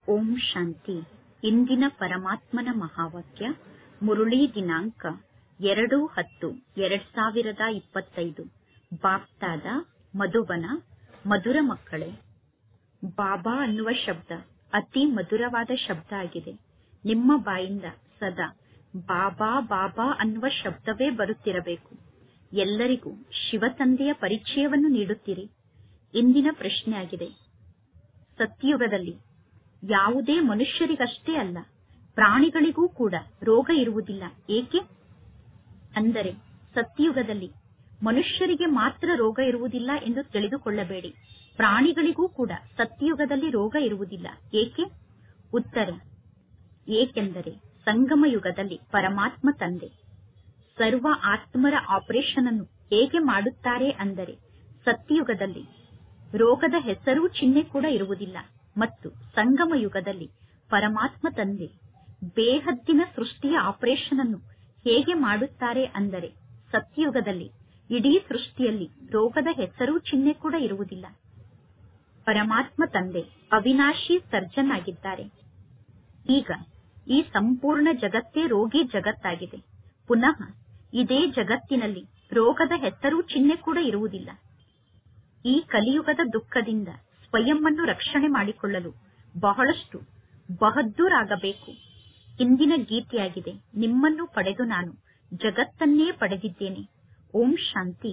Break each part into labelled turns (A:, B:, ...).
A: ಓಂ ಶಾಂತಿ ಇಂದಿನ ಪರಮಾತ್ಮನ ಮಹಾವಾಕ್ಯ ಮುರುಳಿ ದಿನಾಂಕ ಎರಡು ಹತ್ತು ಎರಡ್ ಸಾವಿರದ ಇಪ್ಪತ್ತೈದು ಬಾಪ್ತಾದ ಮಧುಬನ ಮಧುರ ಮಕ್ಕಳೇ ಬಾಬಾ ಅನ್ನುವ ಶಬ್ದ ಅತಿ ಮಧುರವಾದ ಶಬ್ದ ಆಗಿದೆ ನಿಮ್ಮ ಬಾಯಿಂದ ಸದಾ ಬಾಬಾ ಬಾಬಾ ಅನ್ನುವ ಶಬ್ದವೇ ಬರುತ್ತಿರಬೇಕು ಎಲ್ಲರಿಗೂ ಶಿವತಂದೆಯ ಪರಿಚಯವನ್ನು ನೀಡುತ್ತೀರಿ ಇಂದಿನ ಪ್ರಶ್ನೆ ಆಗಿದೆ ಸತ್ಯಯುಗದಲ್ಲಿ ಯಾವುದೇ ಮನುಷ್ಯರಿಗಷ್ಟೇ ಅಲ್ಲ ಪ್ರಾಣಿಗಳಿಗೂ ಕೂಡ ರೋಗ ಇರುವುದಿಲ್ಲ ಏಕೆ ಅಂದರೆ ಸತ್ಯಯುಗದಲ್ಲಿ ಮನುಷ್ಯರಿಗೆ ಮಾತ್ರ ರೋಗ ಇರುವುದಿಲ್ಲ ಎಂದು ತಿಳಿದುಕೊಳ್ಳಬೇಡಿ ಪ್ರಾಣಿಗಳಿಗೂ ಕೂಡ ಸತ್ಯಯುಗದಲ್ಲಿ ರೋಗ ಇರುವುದಿಲ್ಲ ಏಕೆ ಉತ್ತರ ಏಕೆಂದರೆ ಸಂಗಮ ಯುಗದಲ್ಲಿ ಪರಮಾತ್ಮ ತಂದೆ ಸರ್ವ ಆತ್ಮರ ಆಪರೇಷನ್ ಅನ್ನು ಹೇಗೆ ಮಾಡುತ್ತಾರೆ ಅಂದರೆ ಸತ್ಯಯುಗದಲ್ಲಿ ರೋಗದ ಹೆಸರು ಚಿಹ್ನೆ ಕೂಡ ಇರುವುದಿಲ್ಲ ಮತ್ತು ಸಂಗಮ ಯುಗದಲ್ಲಿ ಪರಮಾತ್ಮ ತಂದೆ ಬೇಹದ್ದಿನ ಸೃಷ್ಟಿಯ ಆಪರೇಷನ್ ಅನ್ನು ಹೇಗೆ ಮಾಡುತ್ತಾರೆ ಅಂದರೆ ಸತ್ಯಯುಗದಲ್ಲಿ ಇಡೀ ಸೃಷ್ಟಿಯಲ್ಲಿ ರೋಗದ ಹೆಸರು ಚಿಹ್ನೆ ಕೂಡ ಇರುವುದಿಲ್ಲ ಪರಮಾತ್ಮ ತಂದೆ ಅವಿನಾಶಿ ಸರ್ಜನ್ ಆಗಿದ್ದಾರೆ ಈಗ ಈ ಸಂಪೂರ್ಣ ಜಗತ್ತೇ ರೋಗಿ ಜಗತ್ತಾಗಿದೆ ಪುನಃ ಇದೇ ಜಗತ್ತಿನಲ್ಲಿ ರೋಗದ ಹೆಸರು ಚಿಹ್ನೆ ಕೂಡ ಇರುವುದಿಲ್ಲ ಈ ಕಲಿಯುಗದ ದುಃಖದಿಂದ ಸ್ವಯಂವನ್ನು ರಕ್ಷಣೆ ಮಾಡಿಕೊಳ್ಳಲು ಬಹಳಷ್ಟು ಬಹದ್ದೂರಾಗಬೇಕು ಇಂದಿನ ಗೀತೆಯಾಗಿದೆ ನಿಮ್ಮನ್ನು ಪಡೆದು ನಾನು ಜಗತ್ತನ್ನೇ ಪಡೆದಿದ್ದೇನೆ ಓಂ ಶಾಂತಿ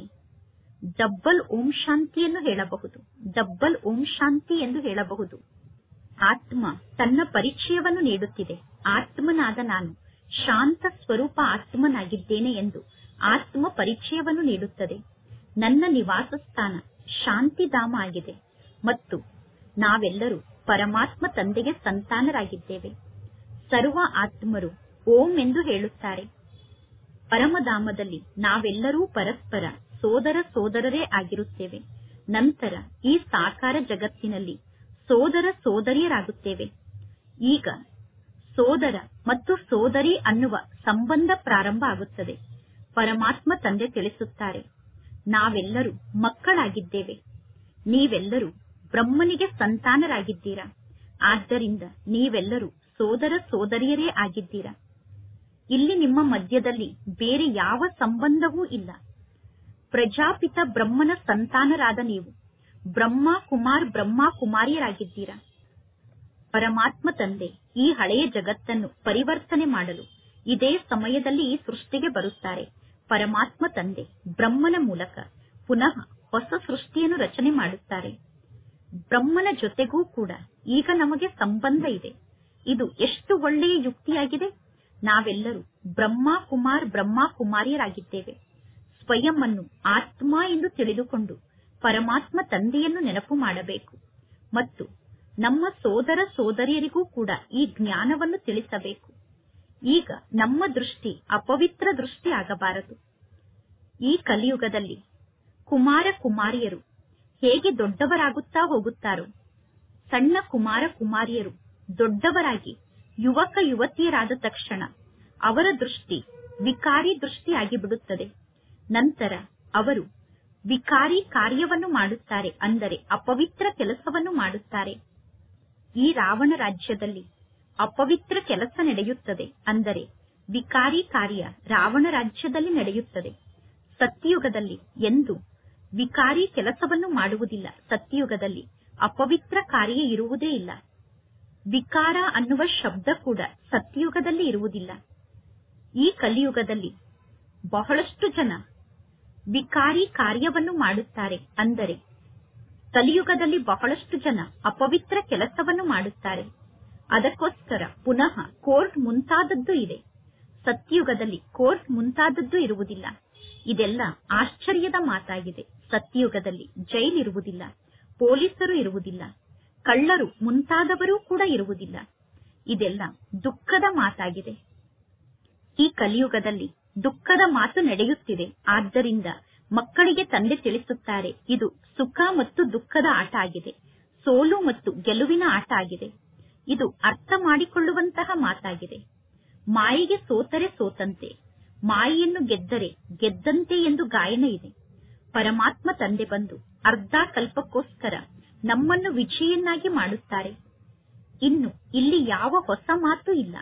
A: ಡಬ್ಬಲ್ ಓಂ ಶಾಂತಿಯನ್ನು ಹೇಳಬಹುದು ಡಬ್ಬಲ್ ಓಂ ಶಾಂತಿ ಎಂದು ಹೇಳಬಹುದು ಆತ್ಮ ತನ್ನ ಪರಿಚಯವನ್ನು ನೀಡುತ್ತಿದೆ ಆತ್ಮನಾದ ನಾನು ಶಾಂತ ಸ್ವರೂಪ ಆತ್ಮನಾಗಿದ್ದೇನೆ ಎಂದು ಆತ್ಮ ಪರಿಚಯವನ್ನು ನೀಡುತ್ತದೆ ನನ್ನ ನಿವಾಸ ಸ್ಥಾನ ಶಾಂತಿಧಾಮ ಆಗಿದೆ ಮತ್ತು ನಾವೆಲ್ಲರೂ ಪರಮಾತ್ಮ ತಂದೆಗೆ ಸಂತಾನರಾಗಿದ್ದೇವೆ ಸರ್ವ ಆತ್ಮರು ಓಂ ಎಂದು ಹೇಳುತ್ತಾರೆ ಪರಮಧಾಮದಲ್ಲಿ ನಾವೆಲ್ಲರೂ ಪರಸ್ಪರ ಸೋದರ ಸೋದರರೇ ಆಗಿರುತ್ತೇವೆ ನಂತರ ಈ ಸಾಕಾರ ಜಗತ್ತಿನಲ್ಲಿ ಸೋದರ ಸೋದರಿಯರಾಗುತ್ತೇವೆ ಈಗ ಸೋದರ ಮತ್ತು ಸೋದರಿ ಅನ್ನುವ ಸಂಬಂಧ ಪ್ರಾರಂಭ ಆಗುತ್ತದೆ ಪರಮಾತ್ಮ ತಂದೆ ತಿಳಿಸುತ್ತಾರೆ ನಾವೆಲ್ಲರೂ ಮಕ್ಕಳಾಗಿದ್ದೇವೆ ನೀವೆಲ್ಲರೂ ಬ್ರಹ್ಮನಿಗೆ ಸಂತಾನರಾಗಿದ್ದೀರಾ ಆದ್ದರಿಂದ ನೀವೆಲ್ಲರೂ ಸೋದರ ಸೋದರಿಯರೇ ಆಗಿದ್ದೀರಾ ಇಲ್ಲಿ ನಿಮ್ಮ ಮಧ್ಯದಲ್ಲಿ ಬೇರೆ ಯಾವ ಸಂಬಂಧವೂ ಇಲ್ಲ ಪ್ರಜಾಪಿತ ಬ್ರಹ್ಮನ ಸಂತಾನರಾದ ನೀವು ಬ್ರಹ್ಮ ಕುಮಾರ್ ಬ್ರಹ್ಮ ಕುಮಾರಿಯರಾಗಿದ್ದೀರಾ ಪರಮಾತ್ಮ ತಂದೆ ಈ ಹಳೆಯ ಜಗತ್ತನ್ನು ಪರಿವರ್ತನೆ ಮಾಡಲು ಇದೇ ಸಮಯದಲ್ಲಿ ಈ ಸೃಷ್ಟಿಗೆ ಬರುತ್ತಾರೆ ಪರಮಾತ್ಮ ತಂದೆ ಬ್ರಹ್ಮನ ಮೂಲಕ ಪುನಃ ಹೊಸ ಸೃಷ್ಟಿಯನ್ನು ರಚನೆ ಮಾಡುತ್ತಾರೆ ಬ್ರಹ್ಮನ ಜೊತೆಗೂ ಕೂಡ ಈಗ ನಮಗೆ ಸಂಬಂಧ ಇದೆ ಇದು ಎಷ್ಟು ಒಳ್ಳೆಯ ಯುಕ್ತಿಯಾಗಿದೆ ನಾವೆಲ್ಲರೂ ಬ್ರಹ್ಮ ಕುಮಾರ್ ಬ್ರಹ್ಮ ಕುಮಾರಿಯರಾಗಿದ್ದೇವೆ ಸ್ವಯಂ ಅನ್ನು ಆತ್ಮ ಎಂದು ತಿಳಿದುಕೊಂಡು ಪರಮಾತ್ಮ ತಂದೆಯನ್ನು ನೆನಪು ಮಾಡಬೇಕು ಮತ್ತು ನಮ್ಮ ಸೋದರ ಸೋದರಿಯರಿಗೂ ಕೂಡ ಈ ಜ್ಞಾನವನ್ನು ತಿಳಿಸಬೇಕು ಈಗ ನಮ್ಮ ದೃಷ್ಟಿ ಅಪವಿತ್ರ ದೃಷ್ಟಿ ಆಗಬಾರದು ಈ ಕಲಿಯುಗದಲ್ಲಿ ಕುಮಾರ ಕುಮಾರಿಯರು ಹೇಗೆ ದೊಡ್ಡವರಾಗುತ್ತಾ ಹೋಗುತ್ತಾರೋ ಸಣ್ಣ ಕುಮಾರ ಕುಮಾರಿಯರು ದೊಡ್ಡವರಾಗಿ ಯುವಕ ಯುವತಿಯರಾದ ತಕ್ಷಣ ಅವರ ದೃಷ್ಟಿ ವಿಕಾರಿ ದೃಷ್ಟಿ ಆಗಿಬಿಡುತ್ತದೆ ನಂತರ ಅವರು ವಿಕಾರಿ ಕಾರ್ಯವನ್ನು ಮಾಡುತ್ತಾರೆ ಅಂದರೆ ಅಪವಿತ್ರ ಕೆಲಸವನ್ನು ಮಾಡುತ್ತಾರೆ ಈ ರಾವಣ ರಾಜ್ಯದಲ್ಲಿ ಅಪವಿತ್ರ ಕೆಲಸ ನಡೆಯುತ್ತದೆ ಅಂದರೆ ವಿಕಾರಿ ಕಾರ್ಯ ರಾವಣ ರಾಜ್ಯದಲ್ಲಿ ನಡೆಯುತ್ತದೆ ಸತ್ಯಯುಗದಲ್ಲಿ ಎಂದು ವಿಕಾರಿ ಕೆಲಸವನ್ನು ಮಾಡುವುದಿಲ್ಲ ಸತ್ಯಯುಗದಲ್ಲಿ ಅಪವಿತ್ರ ಕಾರ್ಯ ಇರುವುದೇ ಇಲ್ಲ ವಿಕಾರ ಅನ್ನುವ ಶಬ್ದ ಕೂಡ ಸತ್ಯಯುಗದಲ್ಲಿ ಇರುವುದಿಲ್ಲ ಈ ಕಲಿಯುಗದಲ್ಲಿ ಬಹಳಷ್ಟು ಜನ ವಿಕಾರಿ ಕಾರ್ಯವನ್ನು ಮಾಡುತ್ತಾರೆ ಅಂದರೆ ಕಲಿಯುಗದಲ್ಲಿ ಬಹಳಷ್ಟು ಜನ ಅಪವಿತ್ರ ಕೆಲಸವನ್ನು ಮಾಡುತ್ತಾರೆ ಅದಕ್ಕೋಸ್ಕರ ಪುನಃ ಕೋರ್ಟ್ ಮುಂತಾದದ್ದು ಇದೆ ಸತ್ಯಯುಗದಲ್ಲಿ ಕೋರ್ಟ್ ಮುಂತಾದದ್ದು ಇರುವುದಿಲ್ಲ ಇದೆಲ್ಲ ಆಶ್ಚರ್ಯದ ಮಾತಾಗಿದೆ ಸತ್ಯಯುಗದಲ್ಲಿ ಜೈಲ್ ಇರುವುದಿಲ್ಲ ಪೊಲೀಸರು ಇರುವುದಿಲ್ಲ ಕಳ್ಳರು ಮುಂತಾದವರೂ ಕೂಡ ಇರುವುದಿಲ್ಲ ಇದೆಲ್ಲ ದುಃಖದ ಮಾತಾಗಿದೆ ಈ ಕಲಿಯುಗದಲ್ಲಿ ದುಃಖದ ಮಾತು ನಡೆಯುತ್ತಿದೆ ಆದ್ದರಿಂದ ಮಕ್ಕಳಿಗೆ ತಂದೆ ತಿಳಿಸುತ್ತಾರೆ ಇದು ಸುಖ ಮತ್ತು ದುಃಖದ ಆಟ ಆಗಿದೆ ಸೋಲು ಮತ್ತು ಗೆಲುವಿನ ಆಟ ಆಗಿದೆ ಇದು ಅರ್ಥ ಮಾಡಿಕೊಳ್ಳುವಂತಹ ಮಾತಾಗಿದೆ ಮಾಯಿಗೆ ಸೋತರೆ ಸೋತಂತೆ ಮಾಯಿಯನ್ನು ಗೆದ್ದರೆ ಗೆದ್ದಂತೆ ಎಂದು ಗಾಯನ ಇದೆ ಪರಮಾತ್ಮ ತಂದೆ ಬಂದು ಅರ್ಧ ಕಲ್ಪಕ್ಕೋಸ್ಕರ ನಮ್ಮನ್ನು ವಿಜಯನ್ನಾಗಿ ಮಾಡುತ್ತಾರೆ ಇನ್ನು ಇಲ್ಲಿ ಯಾವ ಹೊಸ ಮಾತು ಇಲ್ಲ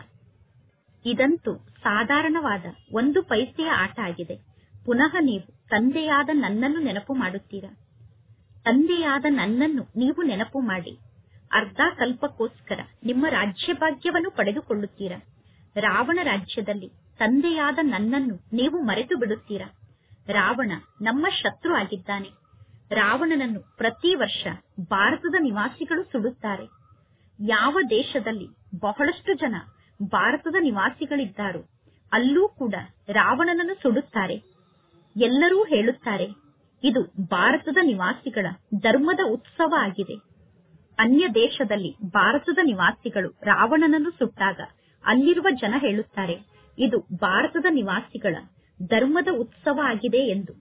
A: ಇದಂತೂ ಸಾಧಾರಣವಾದ ಒಂದು ಪೈಸೆಯ ಆಟ ಆಗಿದೆ ಪುನಃ ನೀವು ತಂದೆಯಾದ ನನ್ನನ್ನು ನೆನಪು ಮಾಡುತ್ತೀರಾ ತಂದೆಯಾದ ನನ್ನನ್ನು ನೀವು ನೆನಪು ಮಾಡಿ ಅರ್ಧ ಕಲ್ಪಕ್ಕೋಸ್ಕರ ನಿಮ್ಮ ರಾಜ್ಯ ಭಾಗ್ಯವನ್ನು ಪಡೆದುಕೊಳ್ಳುತ್ತೀರಾ ರಾವಣ ರಾಜ್ಯದಲ್ಲಿ ತಂದೆಯಾದ ನನ್ನನ್ನು ನೀವು ಮರೆತು ಬಿಡುತ್ತೀರಾ ರಾವಣ ನಮ್ಮ ಶತ್ರು ಆಗಿದ್ದಾನೆ ರಾವಣನನ್ನು ಪ್ರತಿ ವರ್ಷ ಭಾರತದ ನಿವಾಸಿಗಳು ಸುಡುತ್ತಾರೆ ಯಾವ ದೇಶದಲ್ಲಿ ಬಹಳಷ್ಟು ಜನ ಭಾರತದ ನಿವಾಸಿಗಳಿದ್ದಾರೋ ಅಲ್ಲೂ ಕೂಡ ರಾವಣನನ್ನು ಸುಡುತ್ತಾರೆ ಎಲ್ಲರೂ ಹೇಳುತ್ತಾರೆ ಇದು ಭಾರತದ ನಿವಾಸಿಗಳ ಧರ್ಮದ ಉತ್ಸವ ಆಗಿದೆ ಅನ್ಯ ದೇಶದಲ್ಲಿ ಭಾರತದ ನಿವಾಸಿಗಳು ರಾವಣನನ್ನು ಸುಟ್ಟಾಗ ಅಲ್ಲಿರುವ ಜನ ಹೇಳುತ್ತಾರೆ ಇದು ಭಾರತದ ನಿವಾಸಿಗಳ ಧರ್ಮದ ಉತ್ಸವ ಆಗಿದೆ ಎಂದು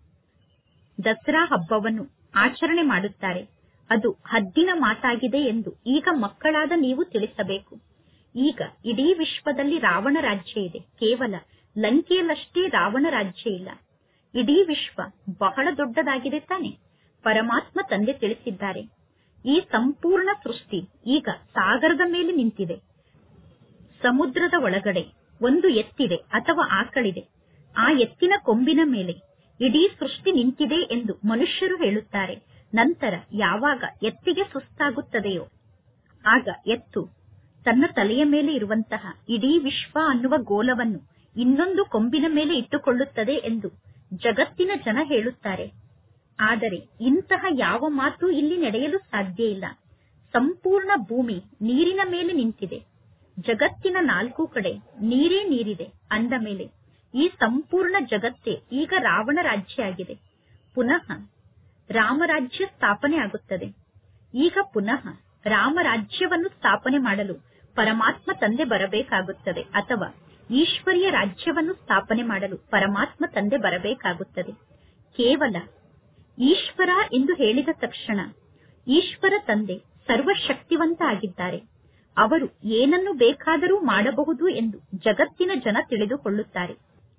A: ದಸರಾ ಹಬ್ಬವನ್ನು ಆಚರಣೆ ಮಾಡುತ್ತಾರೆ ಅದು ಹದ್ದಿನ ಮಾತಾಗಿದೆ ಎಂದು ಈಗ ಮಕ್ಕಳಾದ ನೀವು ತಿಳಿಸಬೇಕು ಈಗ ಇಡೀ ವಿಶ್ವದಲ್ಲಿ ರಾವಣ ರಾಜ್ಯ ಇದೆ ಕೇವಲ ಲಂಕೆಯಲ್ಲಷ್ಟೇ ರಾವಣ ರಾಜ್ಯ ಇಲ್ಲ ಇಡೀ ವಿಶ್ವ ಬಹಳ ದೊಡ್ಡದಾಗಿದೆ ತಾನೆ ಪರಮಾತ್ಮ ತಂದೆ ತಿಳಿಸಿದ್ದಾರೆ ಈ ಸಂಪೂರ್ಣ ಸೃಷ್ಟಿ ಈಗ ಸಾಗರದ ಮೇಲೆ ನಿಂತಿದೆ ಸಮುದ್ರದ ಒಳಗಡೆ ಒಂದು ಎತ್ತಿದೆ ಅಥವಾ ಆಕಳಿದೆ ಆ ಎತ್ತಿನ ಕೊಂಬಿನ ಮೇಲೆ ಇಡೀ ಸೃಷ್ಟಿ ನಿಂತಿದೆ ಎಂದು ಮನುಷ್ಯರು ಹೇಳುತ್ತಾರೆ ನಂತರ ಯಾವಾಗ ಎತ್ತಿಗೆ ಸುಸ್ತಾಗುತ್ತದೆಯೋ ಆಗ ಎತ್ತು ತನ್ನ ತಲೆಯ ಮೇಲೆ ಇರುವಂತಹ ಇಡೀ ವಿಶ್ವ ಅನ್ನುವ ಗೋಲವನ್ನು ಇನ್ನೊಂದು ಕೊಂಬಿನ ಮೇಲೆ ಇಟ್ಟುಕೊಳ್ಳುತ್ತದೆ ಎಂದು ಜಗತ್ತಿನ ಜನ ಹೇಳುತ್ತಾರೆ ಆದರೆ ಇಂತಹ ಯಾವ ಮಾತು ಇಲ್ಲಿ ನಡೆಯಲು ಸಾಧ್ಯ ಇಲ್ಲ ಸಂಪೂರ್ಣ ಭೂಮಿ ನೀರಿನ ಮೇಲೆ ನಿಂತಿದೆ ಜಗತ್ತಿನ ನಾಲ್ಕು ಕಡೆ ನೀರೇ ನೀರಿದೆ ಅಂದ ಮೇಲೆ ಈ ಸಂಪೂರ್ಣ ಜಗತ್ತೇ ಈಗ ರಾವಣ ರಾಜ್ಯ ಆಗಿದೆ ಪುನಃ ರಾಮರಾಜ್ಯ ಸ್ಥಾಪನೆ ಆಗುತ್ತದೆ ಈಗ ಪುನಃ ರಾಮರಾಜ್ಯವನ್ನು ಸ್ಥಾಪನೆ ಮಾಡಲು ಪರಮಾತ್ಮ ತಂದೆ ಬರಬೇಕಾಗುತ್ತದೆ ಅಥವಾ ಈಶ್ವರಿಯ ರಾಜ್ಯವನ್ನು ಸ್ಥಾಪನೆ ಮಾಡಲು ಪರಮಾತ್ಮ ತಂದೆ ಬರಬೇಕಾಗುತ್ತದೆ ಕೇವಲ ಈಶ್ವರ ಎಂದು ಹೇಳಿದ ತಕ್ಷಣ ಈಶ್ವರ ತಂದೆ ಸರ್ವಶಕ್ತಿವಂತ ಆಗಿದ್ದಾರೆ ಅವರು ಏನನ್ನು ಬೇಕಾದರೂ ಮಾಡಬಹುದು ಎಂದು ಜಗತ್ತಿನ ಜನ ತಿಳಿದುಕೊಳ್ಳುತ್ತಾರೆ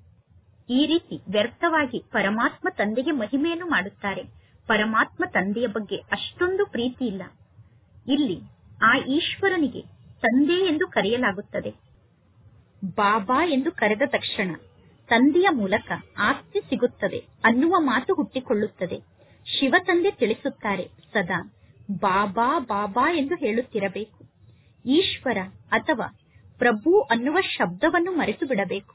A: ಈ ರೀತಿ ವ್ಯರ್ಥವಾಗಿ ಪರಮಾತ್ಮ ತಂದೆಗೆ ಮಹಿಮೆಯನ್ನು ಮಾಡುತ್ತಾರೆ ಪರಮಾತ್ಮ ತಂದೆಯ ಬಗ್ಗೆ ಅಷ್ಟೊಂದು ಪ್ರೀತಿ ಇಲ್ಲ ಇಲ್ಲಿ ಆ ಈಶ್ವರನಿಗೆ ತಂದೆ ಎಂದು ಕರೆಯಲಾಗುತ್ತದೆ ಬಾಬಾ ಎಂದು ಕರೆದ ತಕ್ಷಣ ತಂದೆಯ ಮೂಲಕ ಆಸ್ತಿ ಸಿಗುತ್ತದೆ ಅನ್ನುವ ಮಾತು ಹುಟ್ಟಿಕೊಳ್ಳುತ್ತದೆ ಶಿವ ತಂದೆ ತಿಳಿಸುತ್ತಾರೆ ಸದಾ ಬಾಬಾ ಬಾಬಾ ಎಂದು ಹೇಳುತ್ತಿರಬೇಕು ಈಶ್ವರ ಅಥವಾ ಪ್ರಭು ಅನ್ನುವ ಶಬ್ದವನ್ನು ಮರೆತು ಬಿಡಬೇಕು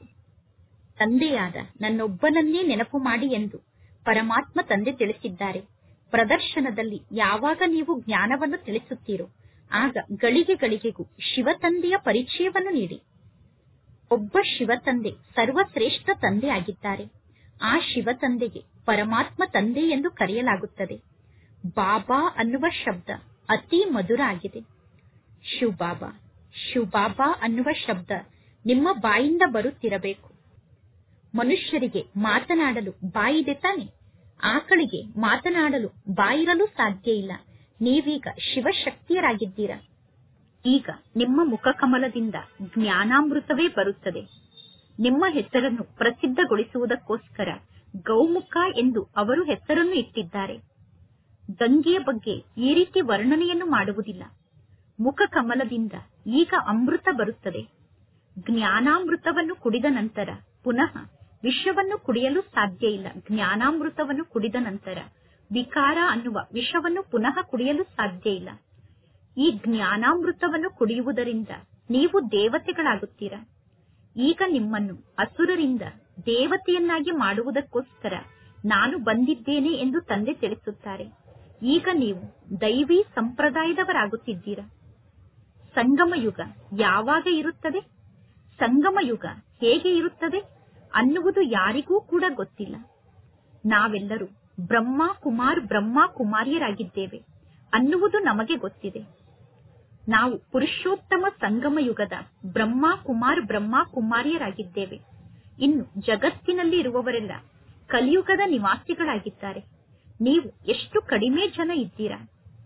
A: ತಂದೆಯಾದ ನನ್ನೊಬ್ಬನನ್ನೇ ನೆನಪು ಮಾಡಿ ಎಂದು ಪರಮಾತ್ಮ ತಂದೆ ತಿಳಿಸಿದ್ದಾರೆ ಪ್ರದರ್ಶನದಲ್ಲಿ ಯಾವಾಗ ನೀವು ಜ್ಞಾನವನ್ನು ತಿಳಿಸುತ್ತೀರೋ ಆಗ ಗಳಿಗೆ ಗಳಿಗೆಗೂ ಶಿವ ತಂದೆಯ ಪರಿಚಯವನ್ನು ನೀಡಿ ಒಬ್ಬ ಶಿವ ತಂದೆ ಸರ್ವಶ್ರೇಷ್ಠ ತಂದೆ ಆಗಿದ್ದಾರೆ ಆ ಶಿವ ತಂದೆಗೆ ಪರಮಾತ್ಮ ತಂದೆ ಎಂದು ಕರೆಯಲಾಗುತ್ತದೆ ಬಾಬಾ ಅನ್ನುವ ಶಬ್ದ ಅತಿ ಮಧುರ ಆಗಿದೆ ಶಿವಬಾಬಾ ಶಿವಬಾಬಾ ಅನ್ನುವ ಶಬ್ದ ನಿಮ್ಮ ಬಾಯಿಂದ ಬರುತ್ತಿರಬೇಕು ಮನುಷ್ಯರಿಗೆ ಮಾತನಾಡಲು ಬಾಯಿದೆ ತಾನೆ ಆಕಳಿಗೆ ಮಾತನಾಡಲು ಬಾಯಿರಲು ಸಾಧ್ಯ ಇಲ್ಲ ನೀವೀಗ ಶಿವಶಕ್ತಿಯರಾಗಿದ್ದೀರಾ ಈಗ ನಿಮ್ಮ ಮುಖಕಮಲದಿಂದ ಜ್ಞಾನಾಮೃತವೇ ಬರುತ್ತದೆ ನಿಮ್ಮ ಹೆಸರನ್ನು ಪ್ರಸಿದ್ಧಗೊಳಿಸುವುದಕ್ಕೋಸ್ಕರ ಗೌಮುಖ ಎಂದು ಅವರು ಹೆಸರನ್ನು ಇಟ್ಟಿದ್ದಾರೆ ಗಂಗೆಯ ಬಗ್ಗೆ ಈ ರೀತಿ ವರ್ಣನೆಯನ್ನು ಮಾಡುವುದಿಲ್ಲ ಮುಖ ಕಮಲದಿಂದ ಈಗ ಅಮೃತ ಬರುತ್ತದೆ ಜ್ಞಾನಾಮೃತವನ್ನು ಕುಡಿದ ನಂತರ ಪುನಃ ವಿಷವನ್ನು ಕುಡಿಯಲು ಸಾಧ್ಯ ಇಲ್ಲ ಜ್ಞಾನಾಮೃತವನ್ನು ಕುಡಿದ ನಂತರ ವಿಕಾರ ಅನ್ನುವ ವಿಷವನ್ನು ಪುನಃ ಕುಡಿಯಲು ಸಾಧ್ಯ ಇಲ್ಲ ಈ ಜ್ಞಾನಾಮೃತವನ್ನು ಕುಡಿಯುವುದರಿಂದ ನೀವು ದೇವತೆಗಳಾಗುತ್ತೀರಾ ಈಗ ನಿಮ್ಮನ್ನು ಅಸುರರಿಂದ ದೇವತೆಯನ್ನಾಗಿ ಮಾಡುವುದಕ್ಕೋಸ್ಕರ ನಾನು ಬಂದಿದ್ದೇನೆ ಎಂದು ತಂದೆ ತಿಳಿಸುತ್ತಾರೆ ಈಗ ನೀವು ದೈವಿ ಸಂಪ್ರದಾಯದವರಾಗುತ್ತಿದ್ದೀರಾ ಸಂಗಮ ಯುಗ ಯಾವಾಗ ಇರುತ್ತದೆ ಸಂಗಮ ಯುಗ ಹೇಗೆ ಇರುತ್ತದೆ ಅನ್ನುವುದು ಯಾರಿಗೂ ಕೂಡ ಗೊತ್ತಿಲ್ಲ ನಾವೆಲ್ಲರೂ ಬ್ರಹ್ಮ ಕುಮಾರ್ ಬ್ರಹ್ಮ ಕುಮಾರಿಯರಾಗಿದ್ದೇವೆ ಅನ್ನುವುದು ನಮಗೆ ಗೊತ್ತಿದೆ ನಾವು ಪುರುಷೋತ್ತಮ ಸಂಗಮ ಯುಗದ ಬ್ರಹ್ಮ ಕುಮಾರ್ ಬ್ರಹ್ಮ ಕುಮಾರಿಯರಾಗಿದ್ದೇವೆ ಇನ್ನು ಜಗತ್ತಿನಲ್ಲಿ ಇರುವವರೆಲ್ಲ ಕಲಿಯುಗದ ನಿವಾಸಿಗಳಾಗಿದ್ದಾರೆ ನೀವು ಎಷ್ಟು ಕಡಿಮೆ ಜನ ಇದ್ದೀರಾ